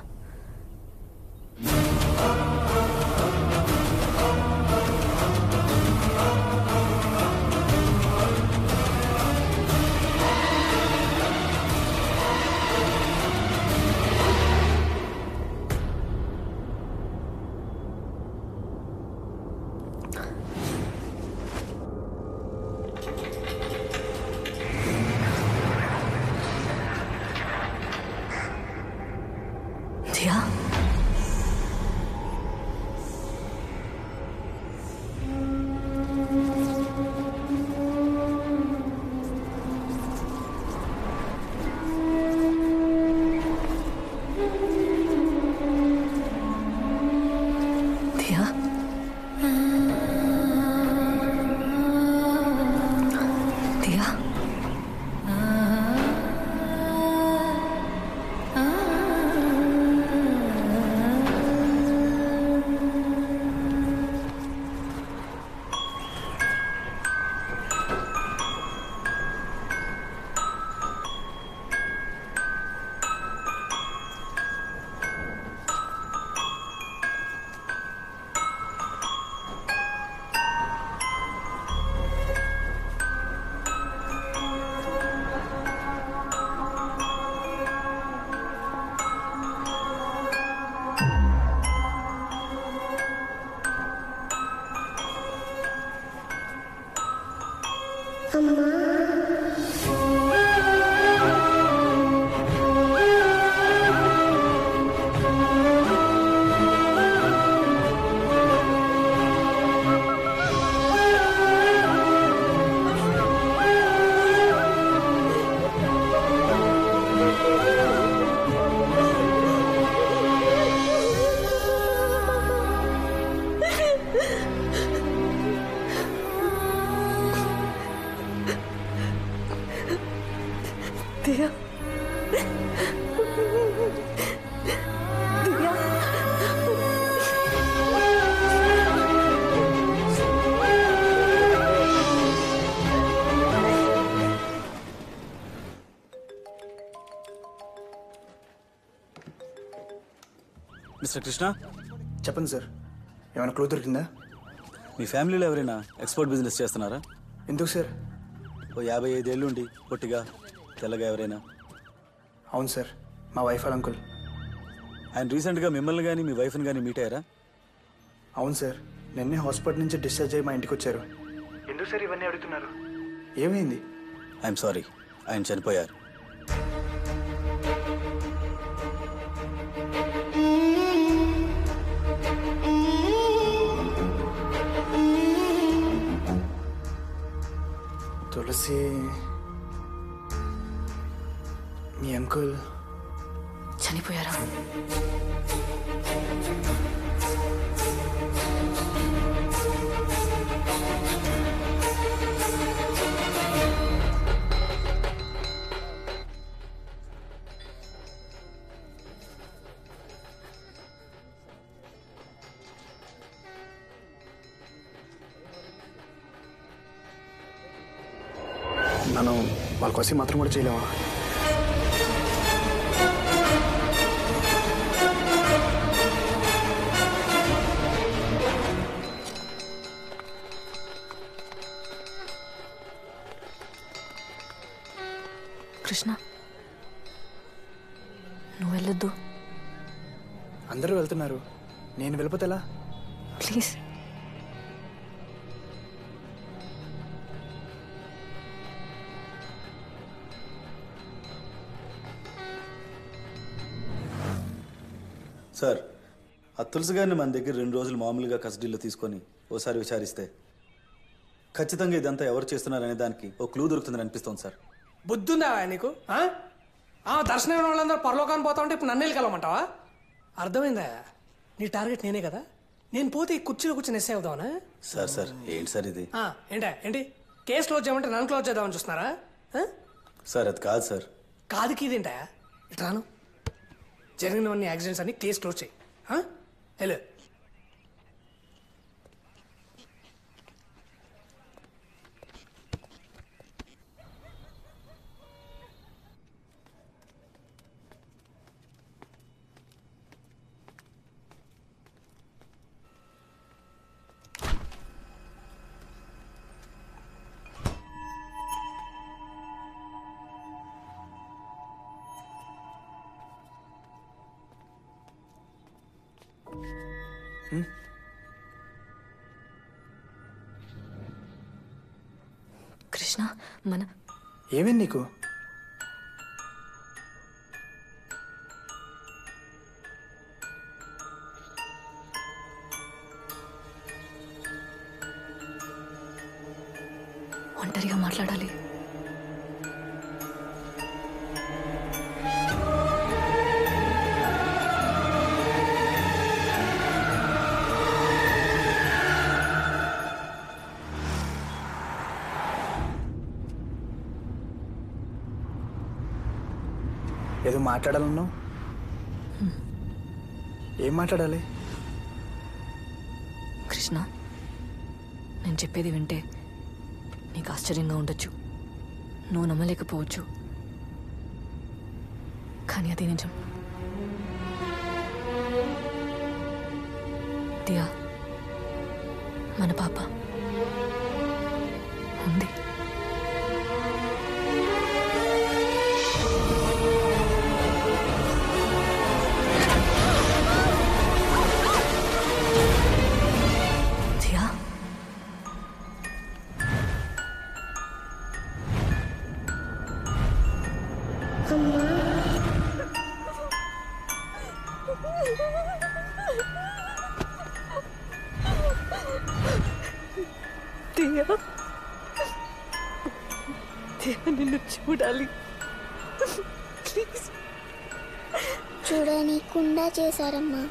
దియా దియా మిస్టర్ కృష్ణ చెప్పండి సార్ ఏమైనా క్లూ దొరికిందా మీ ఫ్యామిలీలో ఎవరైనా ఎక్స్పోర్ట్ బిజినెస్ చేస్తున్నారా ఎందుకు సార్ ఓ యాభై ఐదేళ్ళు ఉండి పొట్టిగా తెల్లగా ఎవరైనా అవును సార్ మా వైఫ్ వాళ్ళ అంకుల్ ఆయన రీసెంట్గా మిమ్మల్ని కానీ మీ వైఫ్ని కానీ మీట్ అయ్యారా అవును సార్ నిన్నే హాస్పిటల్ నుంచి డిశ్చార్జ్ అయ్యి మా ఇంటికి వచ్చారు ఎందుకు సార్ ఇవన్నీ అడుగుతున్నారు ఏమైంది ఐఎమ్ సారీ ఆయన చనిపోయారు తులసి మీ అంకుల్ చనిపోయారా మనం వాళ్ళ కోసం మాత్రం కూడా చేయలేమా కృష్ణ నువ్వు వెళ్ళొద్దు అందరూ వెళ్తున్నారు నేను వెళ్ళిపోతే ఎలా ప్లీజ్ సార్ ఆ తులసి గారిని మన దగ్గర రెండు రోజులు మామూలుగా కస్టడీలో తీసుకొని ఓసారి విచారిస్తే ఖచ్చితంగా ఇదంతా ఎవరు చేస్తున్నారనే దానికి ఓ క్లూ దొరుకుతుందని అనిపిస్తోంది సార్ బుద్ధుందా నీకు ఆ? ఆ దర్శనం వాళ్ళందరూ పరలోకాన్ని పోతా ఉంటే ఇప్పుడు నన్ను వెళ్ళగలమంటావా అర్థమైందా నీ టార్గెట్ నేనే కదా నేను పోతే ఈ కుర్చీలో కూర్చొని ఎస్ఐ అవుదామనా సార్ సార్ ఏంటి సార్ ఇది ఆ, ఏంటా ఏంటి కేసు క్లోజ్ చేయమంటే నన్ను క్లోజ్ చేద్దామని చూస్తున్నారా ఆ? సార్ అది కాదు సార్ కాదు కీదేంటా ఇట్రాను జరిగినవన్నీ యాక్సిడెంట్స్ అన్ని కేసు క్లోజ్ చేయి ఆ? వెళ్ళు కృష్ణ మన ఏమైంది నీకు ఒంటరిగా మాట్లాడాలి ఏదో మాట్లాడాలన్నావు ఏం మాట్లాడాలి కృష్ణ నేను చెప్పేది వింటే నీకు ఆశ్చర్యంగా ఉండొచ్చు నువ్వు నమ్మలేకపోవచ్చు కానీ అది నిజం దియా మన పాప ఉంది దియా దియా దియా నిన్ను చూడాలి ప్లీజ్ చూడనీకుండా చేశారమ్మా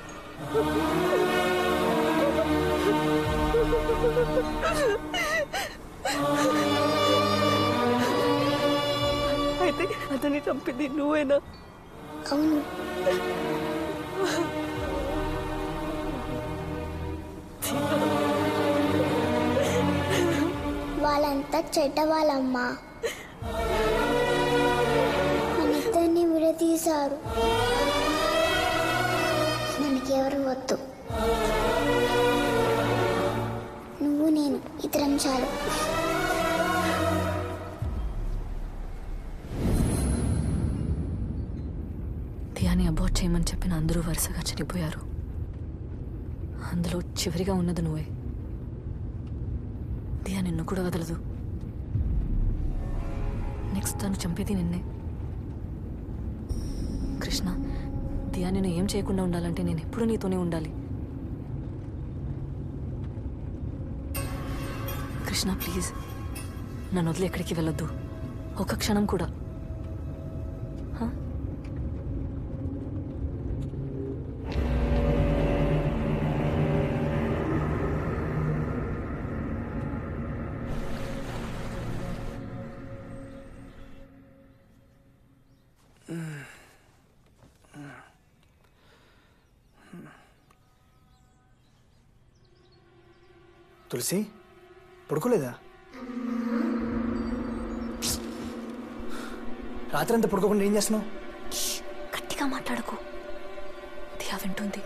I అయితే అతన్ని చంపింది నువ్వేనా అవును వాళ్ళంతా చెడ్డ వాళ్ళమ్మా మనిద్దరిని విడదీశారు మనకెవరు వద్దు నువ్వు నేను ఇద్దరం చాలు ధ్యాని అబౌట్ చేయమని చెప్పిన అందరూ వరుసగా చనిపోయారు అందులో చివరిగా ఉన్నది నువ్వే దియా నిన్ను కూడా వదలదు నెక్స్ట్ తను చంపేది నిన్నే కృష్ణ దియా నేను ఏం చేయకుండా ఉండాలంటే నేను ఎప్పుడు నీతోనే ఉండాలి కృష్ణ ప్లీజ్ నన్ను వదిలి ఎక్కడికి వెళ్ళొద్దు ఒక క్షణం కూడా హ? తులసి పడుకోలేదా రాత్రి అంతా పడుకోకుండా ఏం చేస్తున్నావు గట్టిగా మాట్లాడకు దియా వింటుంది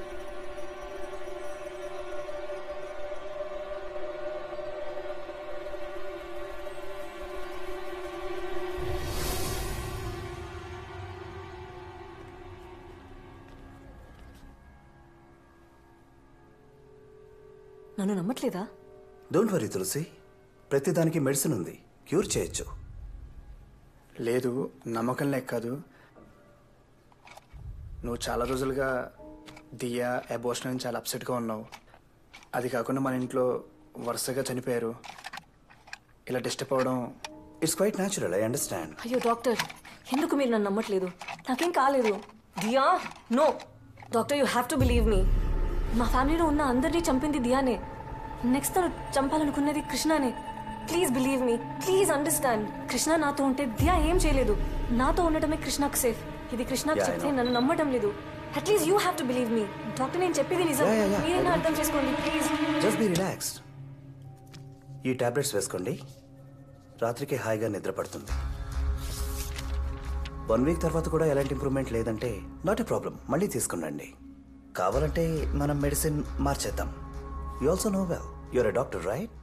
నన్ను నమ్మట్లేదా డోంట్ వరీ తులసి ప్రతిదానికి మెడిసిన్ ఉంది క్యూర్ చేయొచ్చు లేదు నమ్మకం లేక కాదు నువ్వు చాలా రోజులుగా దియా అబోషన్ అని చాలా అప్సెట్గా ఉన్నావు అది కాకుండా మన ఇంట్లో వరుసగా చనిపోయారు ఇలా డిస్టర్బ్ అవ్వడం it's quite natural I understand అయ్యో డాక్టర్ ఎందుకు మీరు నన్ను నమ్మట్లేదు నాకేం కాలేదు Diya no doctor you have to believe me మా ఫ్యామిలీలో ఉన్న అందరినీ చంపింది దియానే నెక్స్ట్ తను చంపాలనుకున్నది కృష్ణనే please believe me please understand Krishna నాతో ఉంటే దియా ఏం చేయలేదు నాతో ఉండటమే కృష్ణకు సేఫ్ ఇది కృష్ణకు Yeah, I చెప్తే know. నన్ను నమ్మటం లేదు at least you have to believe me doctor నేను చెప్పేది నిజం Yeah, yeah, yeah. మీరైనా అర్థం చేసుకోండి ప్లీజ్ జస్ట్ బీ రిలాక్స్డ్ ఈ టాబ్లెట్స్ వేసుకోండి రాత్రికి హాయిగా నిద్ర పడుతుంది వన్ వీక్ తర్వాత కూడా ఎలాంటి ఇంప్రూవ్మెంట్ లేదంటే నాట్ ఎ ప్రాబ్లం మళ్ళీ తీసుకునండి కావాలంటే మనం మెడిసిన్ మార్చేద్దాం you also know well you're a doctor right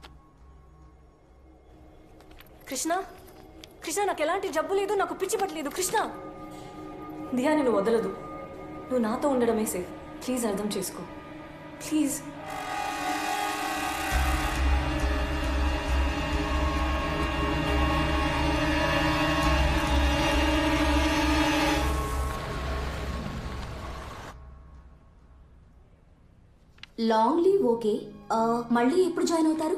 Krishna Krishna నాకు ఎలాంటి జబ్బు లేదు నాకు పిచ్చి పట్టలేదు కృష్ణ దియా నేను వదలదు నువ్వు నాతో ఉండడమే సేఫ్ ప్లీజ్ అర్థం చేసుకో ప్లీజ్ లాంగ్ లీవ్ ఓకే ఆ, మళ్ళీ ఎప్పుడు జాయిన్ అవుతారు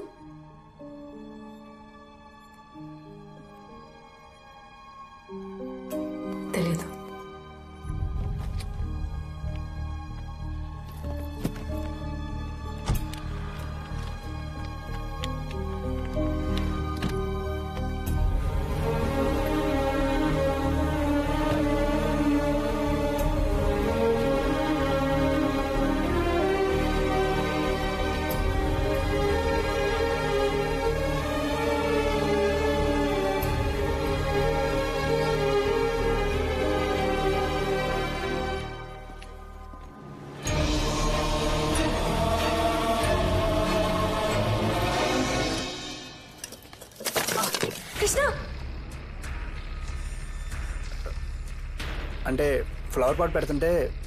తెలీదు కృష్ణ అంటే ఫ్లవర్ పాట్ పెడుతుంటే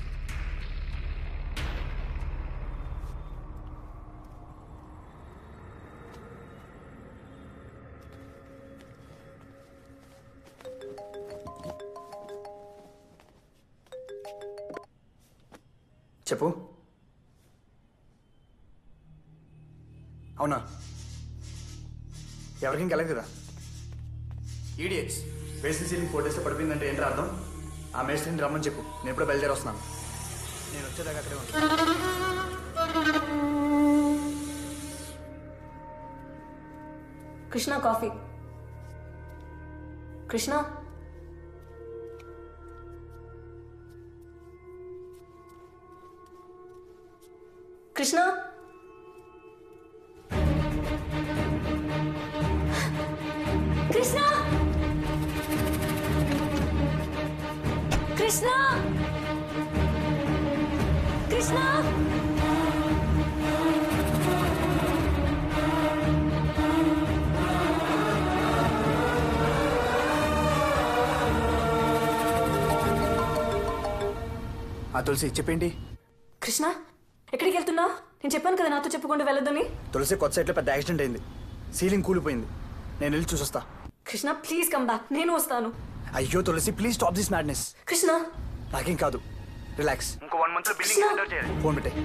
చెప్పు అవునా ఎవరికి ఇంకెళ్ళదు కదా ఈడియట్స్ వేసిన సీలింగ్ ఫోర్ డేస్లో పడిపోయిందంటే ఏంటి అర్థం ఆ మేస్త్రిని రమ్మని చెప్పు నేను ఎప్పుడో బయలుదేరి వస్తున్నాను నేను వచ్చేదాకా అక్కడే ఉంటాను కృష్ణ కాఫీ కృష్ణ కృష్ణ కృష్ణ కృష్ణ కృష్ణ ఆ తులసి చెప్పేంటి కృష్ణ ఎక్కడికి వెళ్తున్నావు నేను చెప్పాను కదా నాతో చెప్పకుండా వెళ్ళొద్దని తులసి కొత్త సైట్లో పెద్ద యాక్సిడెంట్ అయింది సీలింగ్ కూలిపోయింది నేను వెళ్ళి చూసొస్తా కృష్ణ ప్లీజ్ కమ్ బ్యాక్ నేను వస్తాను అయ్యో Tulasi please stop this madness Krishna నాకేం కాదు రిలాక్స్ ఇంకో వన్ మంత్ కృష్ణ ఫోన్ పెట్టే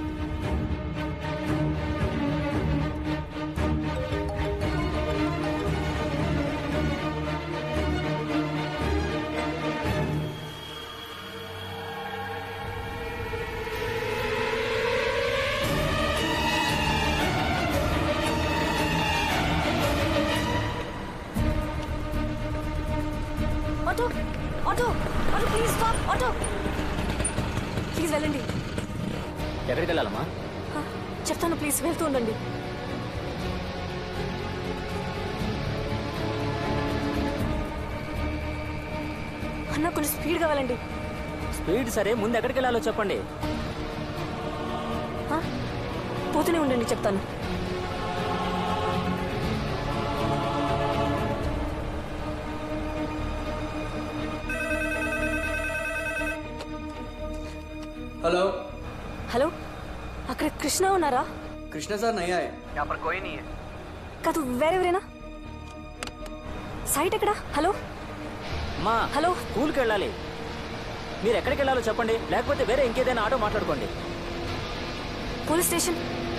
auto auto auto please stop auto please వెళ్ళండి ఎక్కడికి వెళ్ళాలమ్మా ఆ, చెప్తాను ప్లీజ్ వెళ్తూ ఉండండి అన్న కొంచెం స్పీడ్గా వెళ్ళండి స్పీడ్ సరే ముందు ఎక్కడికి వెళ్ళాలో చెప్పండి ఆ, పోతూనే ఉండండి చెప్తాను हेलो హలో అక్కడ కృష్ణ ఉన్నారా कृष्णा सर नहीं आए यहाँ पर कोई नहीं है కాదు వేరెవరేనా సైట్ ఎక్కడ హలో మా హలో స్కూల్కి వెళ్ళాలి మీరు ఎక్కడికి వెళ్ళాలో చెప్పండి లేకపోతే వేరే ఇంకేదైనా ఆటో మాట్లాడుకోండి పోలీస్ స్టేషన్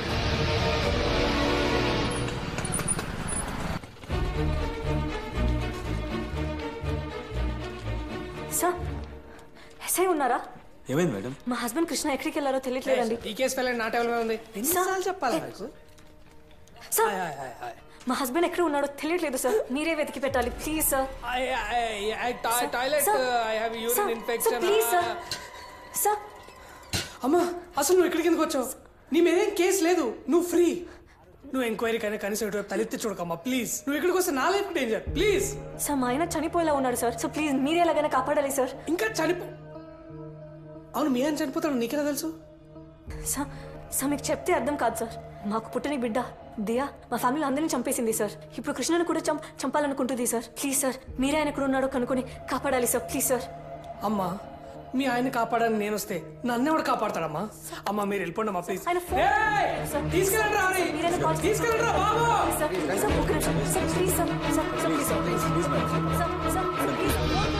సార్ ఎస్ఐ ఉన్నారా ఏమైంది మేడం మా హస్బెండ్ కృష్ణ ఎక్కడికి వెళ్ళారో తెలియట్లేదండి ఈ కేసు ఫైల్ నా టేబుల్ మీద ఉంది ఎన్నిసార్లు చెప్పాలా నాకు సార్ మా హస్బెండ్ ఎక్కడ ఉన్నాడో తెలియట్లేదు సార్ మీరే వెతికి పెట్టాలి please sir toilet I have urine infection please sir sir అమ్మా అసలు నువ్వు ఇక్కడికి ఎందుకు వచ్చావు నీ మీదేం కేసు లేదు నువ్వు ఫ్రీ నువ్వు ఎంక్వైరీ కానీ కనీసం ఇటువైపు తలెత్తి చూడకమ్మా ప్లీజ్ నువ్వు ఇక్కడికి వస్తే నా లైఫ్ డేంజర్ ప్లీజ్ సార్ మా ఆయన చనిపోయేలా ఉన్నాడు సార్ సో ప్లీజ్ మీరే ఎలాగైనా కాపాడాలి సార్ ఇంకా చనిపో అవును మీ ఆయన చనిపోతాడు నీకెలా తెలుసు సార్ సార్ మీకు చెప్తే అర్థం కాదు సార్ మాకు పుట్టని బిడ్డ దియా మా ఫ్యామిలీ అందరినీ చంపేసింది సార్ ఇప్పుడు కృష్ణను కూడా చంప్ చంపాలనుకుంటుంది సార్ ప్లీజ్ సార్ మీరే ఆయన ఎక్కడ ఉన్నాడో కనుక్కొని కాపాడాలి సార్ ప్లీజ్ సార్ అమ్మా మీ ఆయన కాపాడని నేను వస్తే నన్ను ఎవడు కాపాడతాడమ్మా అమ్మా మీరు వెళ్ళిపోండి అమ్మా ప్లీజ్ ఆయన ఫోన్ తీసుకెళ్ళండి రా రే. మీరైనా కాల్ చేయండి. తీసుకెళ్ళండి రా బాబు సార్ సార్ ఒక్క నిమిషం sir please sir sir sir please sir please sir sir please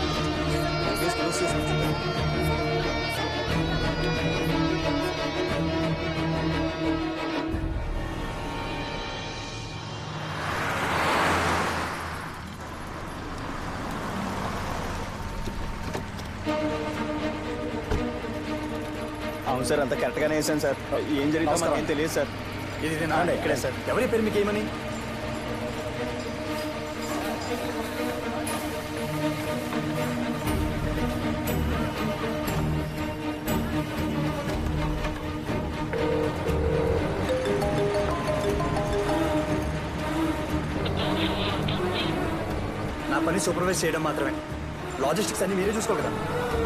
అవును సార్ అంత కరెక్ట్గానే వేసాను సార్ ఏం జరిగిందో నమస్కారం. మనకేం తెలియదు సార్ ఇది నా ఇక్కడే సార్ ఎవరి పేరు మీకు ఏమని నా పని సూపర్వైజ్ చేయడం మాత్రమే లాజిస్టిక్స్ అన్ని మీరే చూసుకో కదా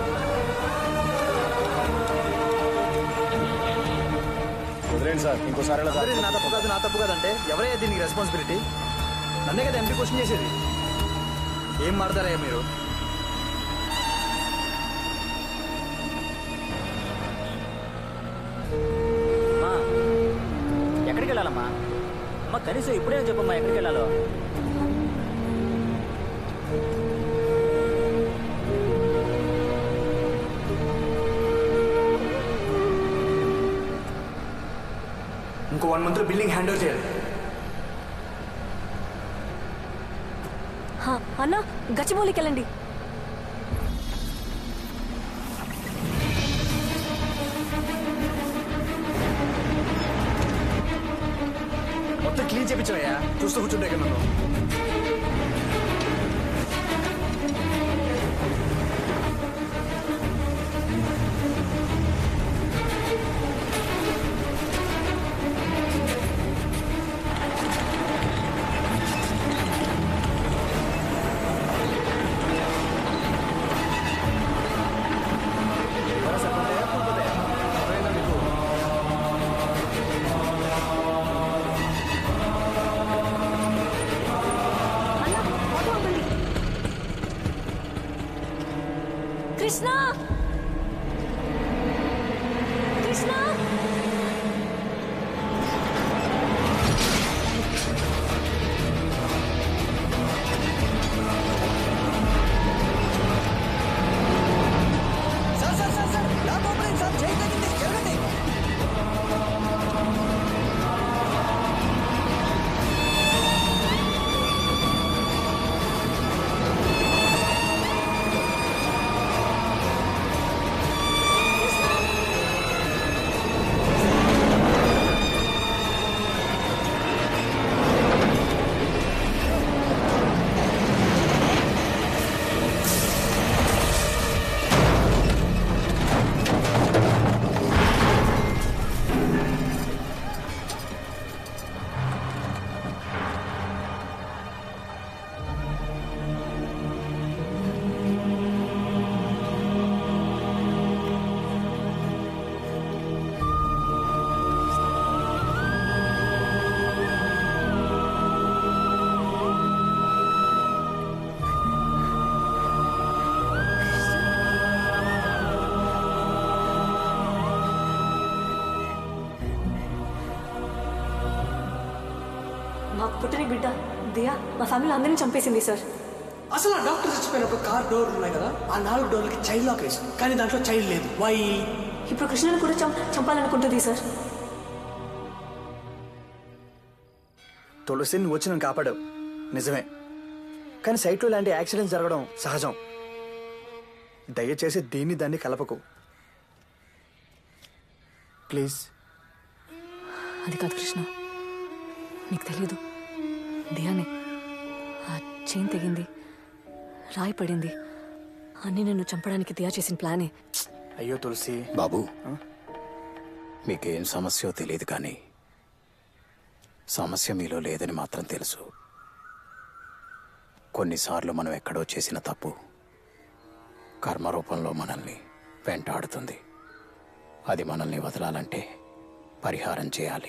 వదిలేండి సార్ ఇంకోసారి ఇలా అందరూ ఇది నా తప్పు కాదు నా తప్పు కాదంటే ఎవరైనా దీనికి రెస్పాన్సిబిలిటీ నన్నే కదా ఎంపీ క్వశ్చన్ చేసేది ఏం మాడతారయ్యా మీరు అమ్మా ఎక్కడికి వెళ్ళాలమ్మా అమ్మ కనీసం ఇప్పుడే చెప్పమ్మా ఎక్కడికి వెళ్ళాలో ఇంకో one month building hand over చేయాలి హా, అన్న గచ్చిబౌలికి వెళ్ళండి మొత్తం క్లీన్ చేపించావయ్యా చూస్తూ కూర్చుంటే ఇక్కడ నన్ను Krishna Krishna sir sir sir sir lock open అయింది సార్ చేయి తగ్గింది జరగండి మాకు పుట్టిన బిడ్డ దియా మా ఫ్యామిలీ అందరినీ చంపేసింది సార్ అసలు ఆ డాక్టర్ చచ్చిపోయిన ఒక కార్ డోర్ ఉన్నాయి కదా ఆ నాలుగు డోర్లకి చైల్డ్ లాక్ వేసింది కానీ దాంట్లో చైల్డ్ లేదు వై ఇప్పుడు కృష్ణని కూడా చం చంపాలనుకుంటుంది సార్ తులసి నువ్వు వచ్చి నన్ను కాపాడావు నిజమే కానీ సైట్లో ఇలాంటి యాక్సిడెంట్స్ జరగడం సహజం దయచేసి దీన్ని దాన్ని కలపకు ప్లీజ్ అది కాదు కృష్ణ నీకు తెలీదు దియానే ఆ చైన్ తెగింది రాయి పడింది అన్నీ నిన్ను చంపడానికి దియా చేసిన ప్లానే అయ్యో తులసి బాబు మీకేం సమస్యో తెలియదు కానీ సమస్య మీలో లేదని మాత్రం తెలుసు కొన్నిసార్లు మనం ఎక్కడో చేసిన తప్పు కర్మరూపంలో మనల్ని వెంటాడుతుంది అది మనల్ని వదలాలంటే పరిహారం చేయాలి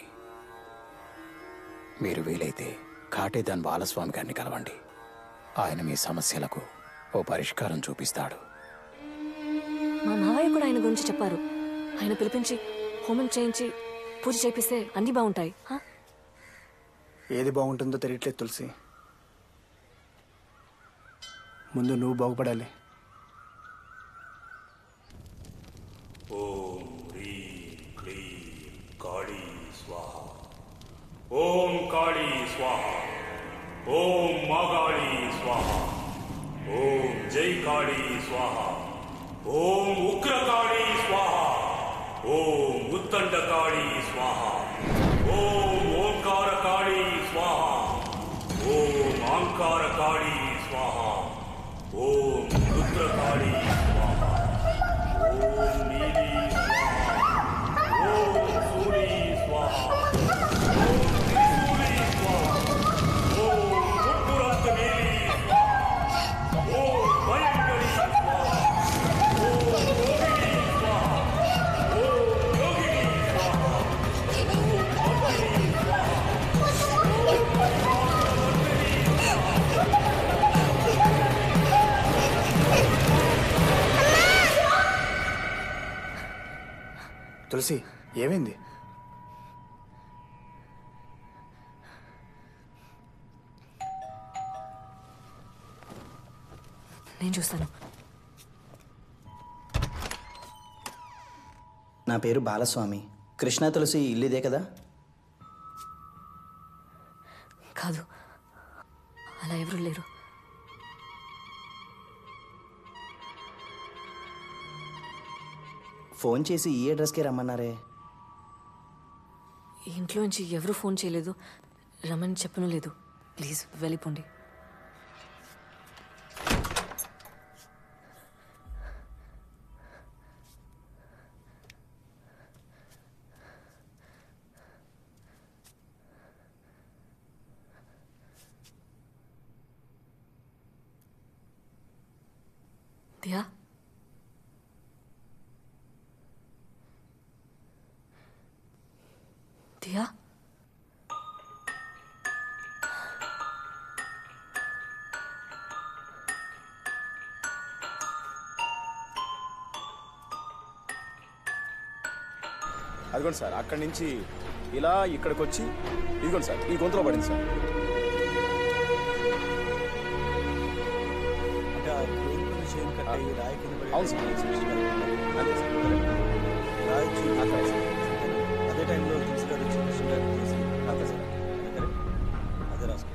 మీరు వీలైతే కాటేదాన్ బాలస్వామి గారిని కలవండి ఆయన మీ సమస్యలకు ఓ పరిష్కారం చూపిస్తాడు మా మావయ్య కూడా ఆయన గురించి చెప్పారు ఆయన పిలిపించి హోమం చేయించి పూజ చేపిస్తే అన్నీ బాగుంటాయి హా? ఏది బాగుంటుందో తెలియట్లేదు తులసి ముందు నువ్వు బాగుపడాలి ఓం హ్రీం క్లీం కాళీ స్వాహ ఓం కాళీ స్వాహ ఓం మాగాళీ స్వాహ ఓం జై కాళీ స్వాహ ఓం ఉగ్రకాళీ స్వాహ ఓం ఉత్తండకాళీ స్వాహ ఓం ఓంకారకాళీ స్వాహ ఓం ఆంకారకాళీ స్వాహ ఓం రుద్రకాళీ స్వాహ ఓం నీలి స్వాహ ఓం సూరి స్వాహ ఓం త్రిశూలి స్వాహ ఓం ముగ్గురంత నీలి స్వాహ ఓం భయంకరి స్వాహ ఓం యోగిని స్వాహ ఓం యోగిని స్వాహ ఓం భక్తిని స్వాహ ఓం పరిమాణవర్తిని తులసి ఏమైంది నేను చూస్తాను నా పేరు బాలస్వామి కృష్ణ తులసి ఇల్లు ఇదే కదా కాదు అలా ఎవరు లేరు ఫోన్ చేసి ఈ అడ్రస్కే రమ్మన్నారే ఈ ఇంట్లో నుంచి ఎవరు ఫోన్ చేయలేదు రమ్మని చెప్పను లేదు ప్లీజ్ వెళ్ళిపోండి దియా దియా అదిగోండి సార్ అక్కడి నుంచి ఇలా ఇక్కడికి వచ్చి ఇదిగోండి సార్ ఈ గొంతులో పడింది సార్ అంటే ఆ గోల్కొండ చైన్ కట్ అయ్యి రాయి కింద పడి అవును సార్ అవును సార్. అంతే సార్ రాయి చూ- అక్కడ సార్. అదే టైంలో తులసి గారు వచ్చి కృష్ణ గారిని తీసి అదే సార్ అదే కరెక్ట్ అదే రాసుకో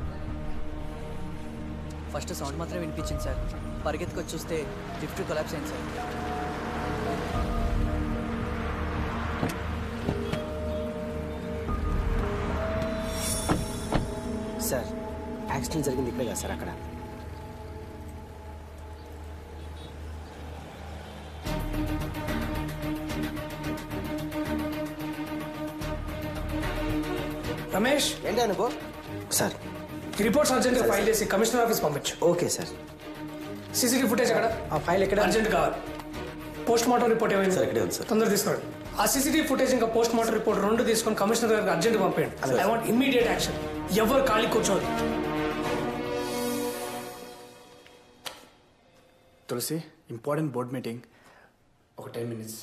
ఫస్ట్ సౌండ్ మాత్రం వినిపించింది సార్ పరిగెత్తుకొచ్చి చూస్తే లిఫ్ట్ కొలాప్స్ అయింది సార్ సార్ యాక్సిడెంట్ జరిగింది ఇక్కడే కదా సార్ అక్కడ రమేష్ ఏంటి అనుకో సార్ ఈ రిపోర్ట్స్ అర్జెంట్గా ఫైల్ చేసి కమిషనర్ ఆఫీస్ పంపించు ఓకే సార్ సీసీటీవీ ఫుటేజ్ ఎక్కడ ఆ ఫైల్ ఎక్కడ అర్జెంట్ కావాలి పోస్ట్ మార్టం రిపోర్ట్ ఏమైంది సార్ ఇక్కడే ఉంది సార్ తొందర తీసుకోండి ఆ సీసీటీవీ ఫుటేజ్ ఇంకా పోస్ట్ మార్టం రిపోర్ట్ రెండు తీసుకొని కమిషనర్ గారికి అర్జెంట్ పంపేయండి ఐ వాంట్ ఇమ్మీడియట్ యాక్షన్ ఎవరు ఖాళీ కూర్చోదు తులసి ఇంపార్టెంట్ బోర్డ్ మీటింగ్ ఒక టెన్ మినిట్స్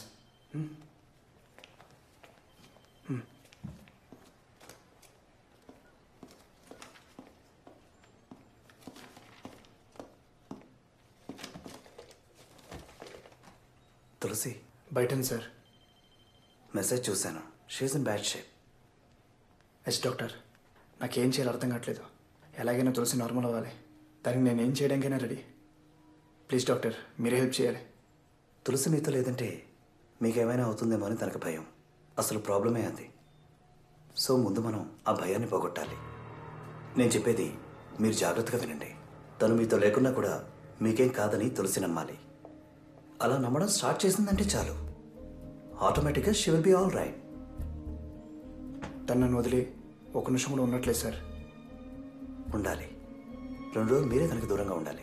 తులసి బయటని సార్ మెసేజ్ చూశాను she's in bad shape yes doctor నాకేం చేయాలో అర్థం కావట్లేదు ఎలాగైనా తులసి నార్మల్ అవ్వాలి దానికి నేను ఏం చేయడానికైనా రెడీ ప్లీజ్ డాక్టర్ మీరే హెల్ప్ చేయాలి తులసి మీతో లేదంటే మీకేమైనా అవుతుందేమో అని తనకు భయం అసలు ప్రాబ్లమే అది సో ముందు మనం ఆ భయాన్ని పోగొట్టాలి నేను చెప్పేది మీరు జాగ్రత్తగా వినండి తను మీతో లేకున్నా కూడా మీకేం కాదని తులసి నమ్మాలి అలా నమ్మడం స్టార్ట్ చేసిందంటే చాలు ఆటోమేటిక్గా she will be all right తను నన్ను వదిలి ఒక నిమిషం కూడా ఉండట్లేదు సార్ ఉండాలి రెండు రోజులు మీరే తనకి దూరంగా ఉండాలి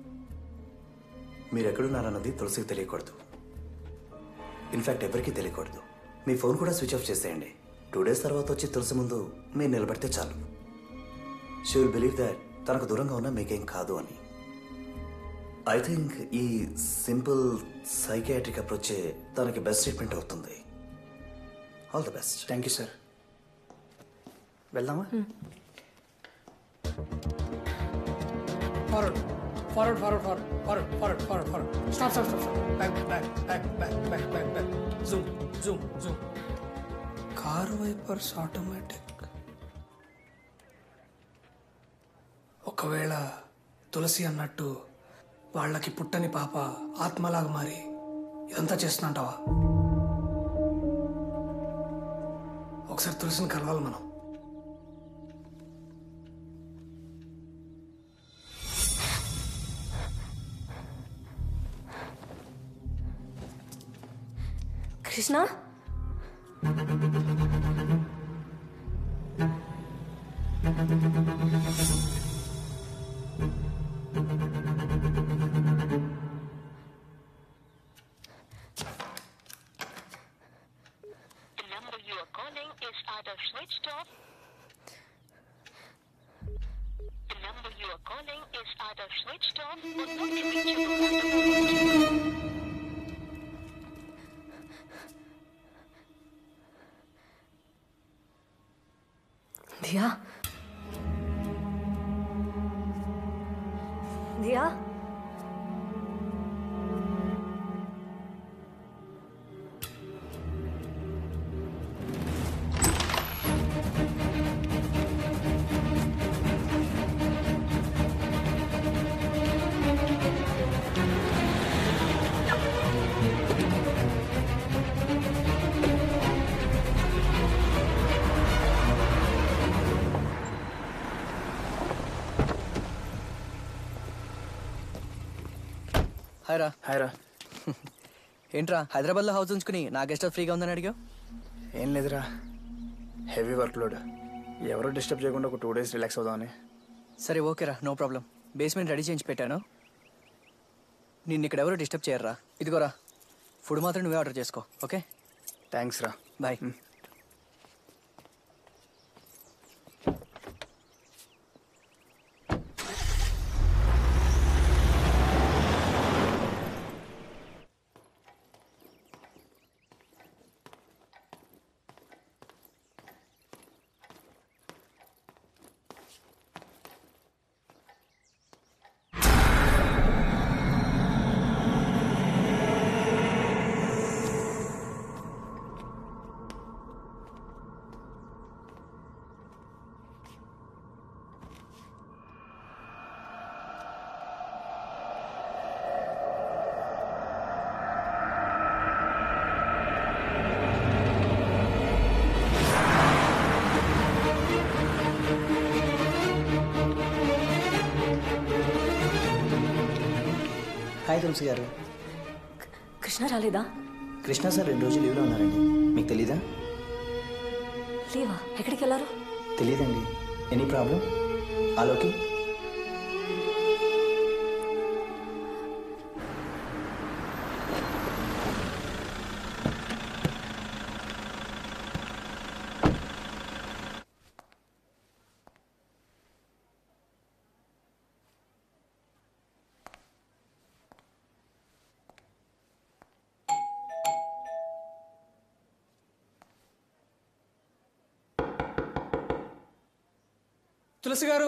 మీరు ఎక్కడున్నారన్నది తులసికి తెలియకూడదు ఇన్ఫ్యాక్ట్ ఎవరికీ తెలియకూడదు మీ ఫోన్ కూడా స్విచ్ ఆఫ్ చేసేయండి టూ డేస్ తర్వాత వచ్చి తులసి ముందు మీరు నిలబడితే చాలు షీ విల్ బిలీవ్ దాట్ తనకు దూరంగా ఉన్నా మీకేం కాదు అని ఐ థింక్ ఈ సింపుల్ సైకియాట్రిక్ అప్రోచే తనకి బెస్ట్ ట్రీట్మెంట్ అవుతుంది all the best thank you sir వెళ్దామా forward forward forward forward forward forward forward stop stop stop stop back back back back back back back zoom zoom zoom car wipers automatic ఒకవేళ తులసి అన్నట్టు వాళ్ళకి పుట్టని పాప ఆత్మలాగా మారి ఇదంతా చేస్తున్నట్టావా ఒకసారి తులసిని కలవాలి మనం Krishna The number you are calling is either switched off. The number you are calling is either switched off or not reachable at the moment. Diya Diya hi రా హాయ్ రా ఏంట్రా హైదరాబాద్లో హౌస్ ఉంచుకుని నా గెస్ట్ హౌస్ ఫ్రీగా ఉందని అడిగావు ఏం లేదురా హెవీ వర్క్ లోడ్ ఎవరో డిస్టర్బ్ చేయకుండా ఒక టూ డేస్ రిలాక్స్ అవుదామని సరే ఓకేరా నో ప్రాబ్లం బేస్మెంట్ రెడీ చేయించి పెట్టాను నిన్ను ఇక్కడ ఎవరు డిస్టర్బ్ చేయరురా ఇదిగోరా ఫుడ్ మాత్రం నువ్వే ఆర్డర్ చేసుకో ఓకే థ్యాంక్స్ రా బాయ్ హాయ్ తులసి గారు కృష్ణ రాలేదా కృష్ణ సార్ రెండు రోజులు లీవ్లో ఉన్నారండి మీకు తెలీదా లేవా ఎక్కడికి వెళ్ళారు తెలీదండి ఎనీ ప్రాబ్లం ఆలోకి తులసి గారు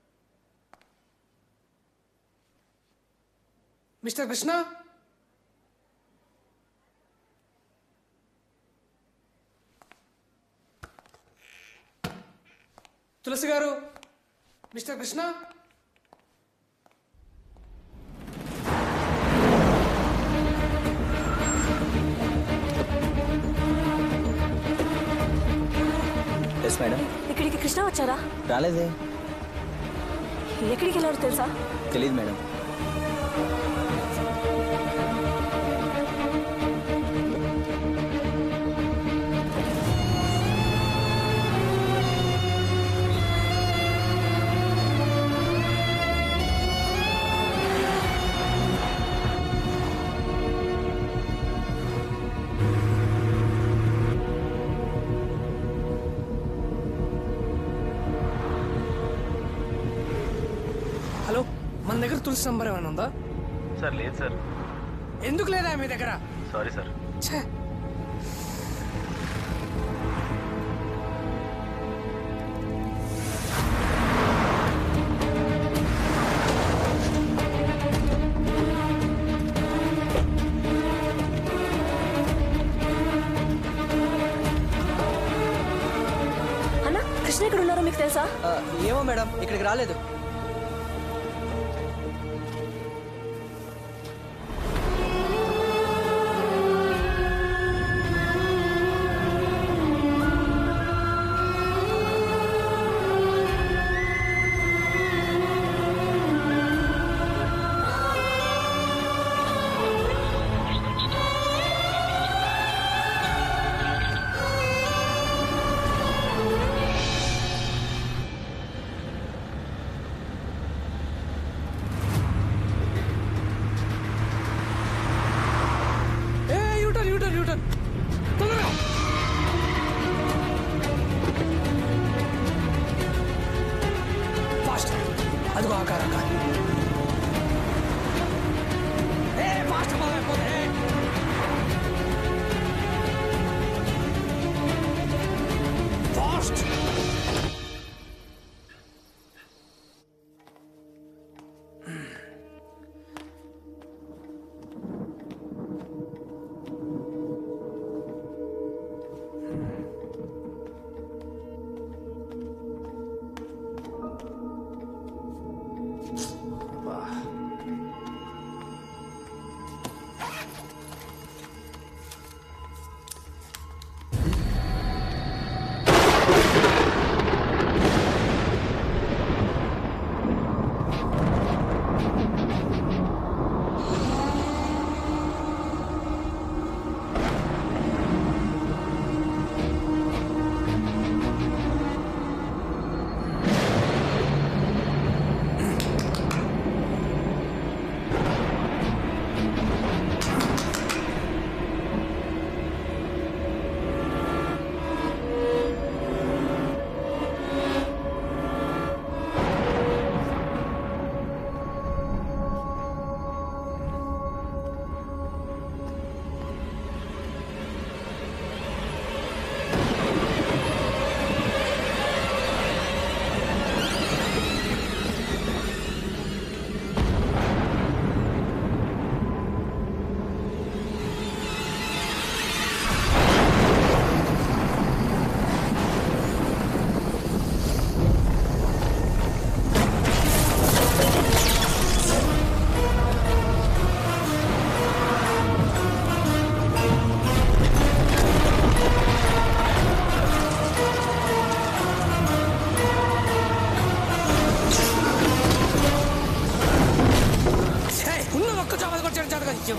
మిస్టర్ కృష్ణ తులసి గారు మిస్టర్ కృష్ణ ఎస్ మేడం ఇక్కడికి కృష్ణ వచ్చారా రాలేదే ఎక్కడికి వెళ్ళారు తెలుసా తెలియదు మేడం హలో మన దగ్గర తులసి నంబర్ ఏమైనా ఉందా సార్ లేదు సార్ ఎందుకు లేదా మీ దగ్గర సారీ సార్ ఛే అన్న కృష్ణ ఎక్కడ ఉన్నారో మీకు తెలుసా ఆ, ఏమో మేడం ఇక్కడికి రాలేదు అయ్యో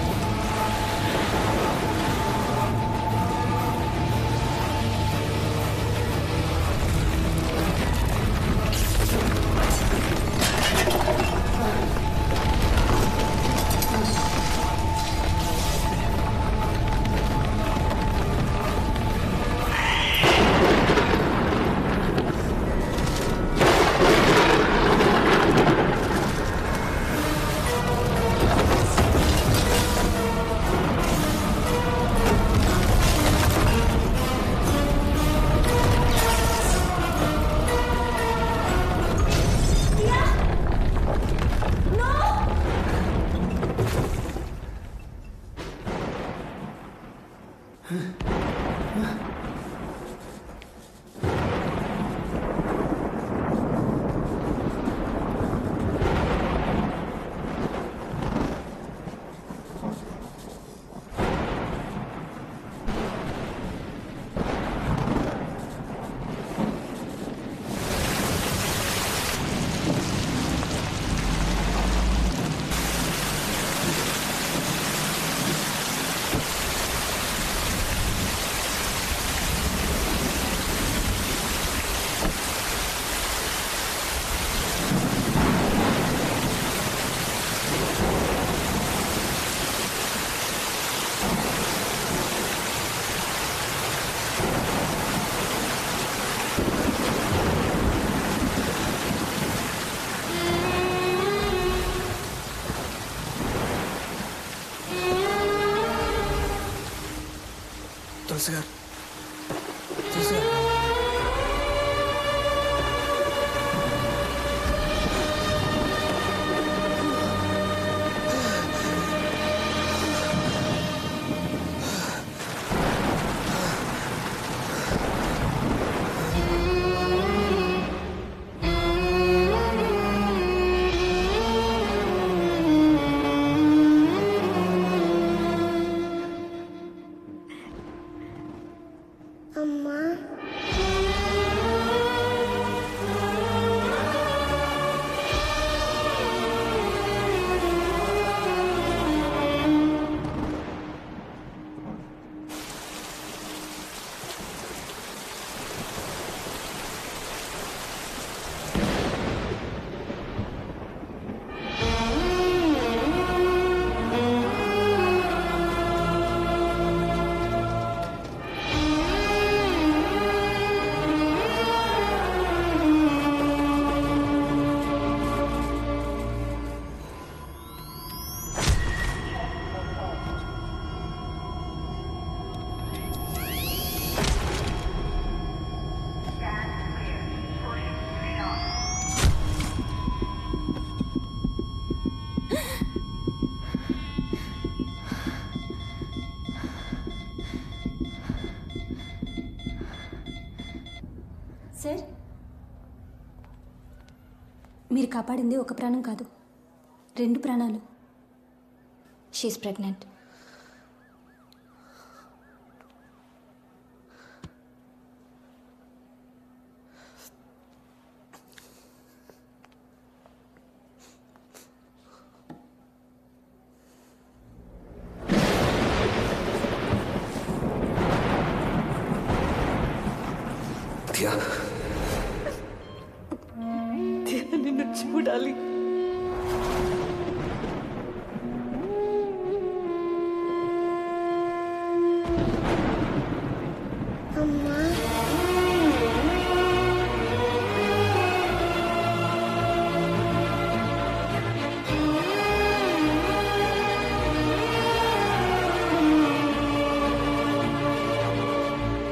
తులసి గారు తులసి గారు అమ్మా సార్ మీరు కాపాడింది ఒక ప్రాణం కాదు రెండు ప్రాణాలు షీస్ ప్రెగ్నెంట్ దియా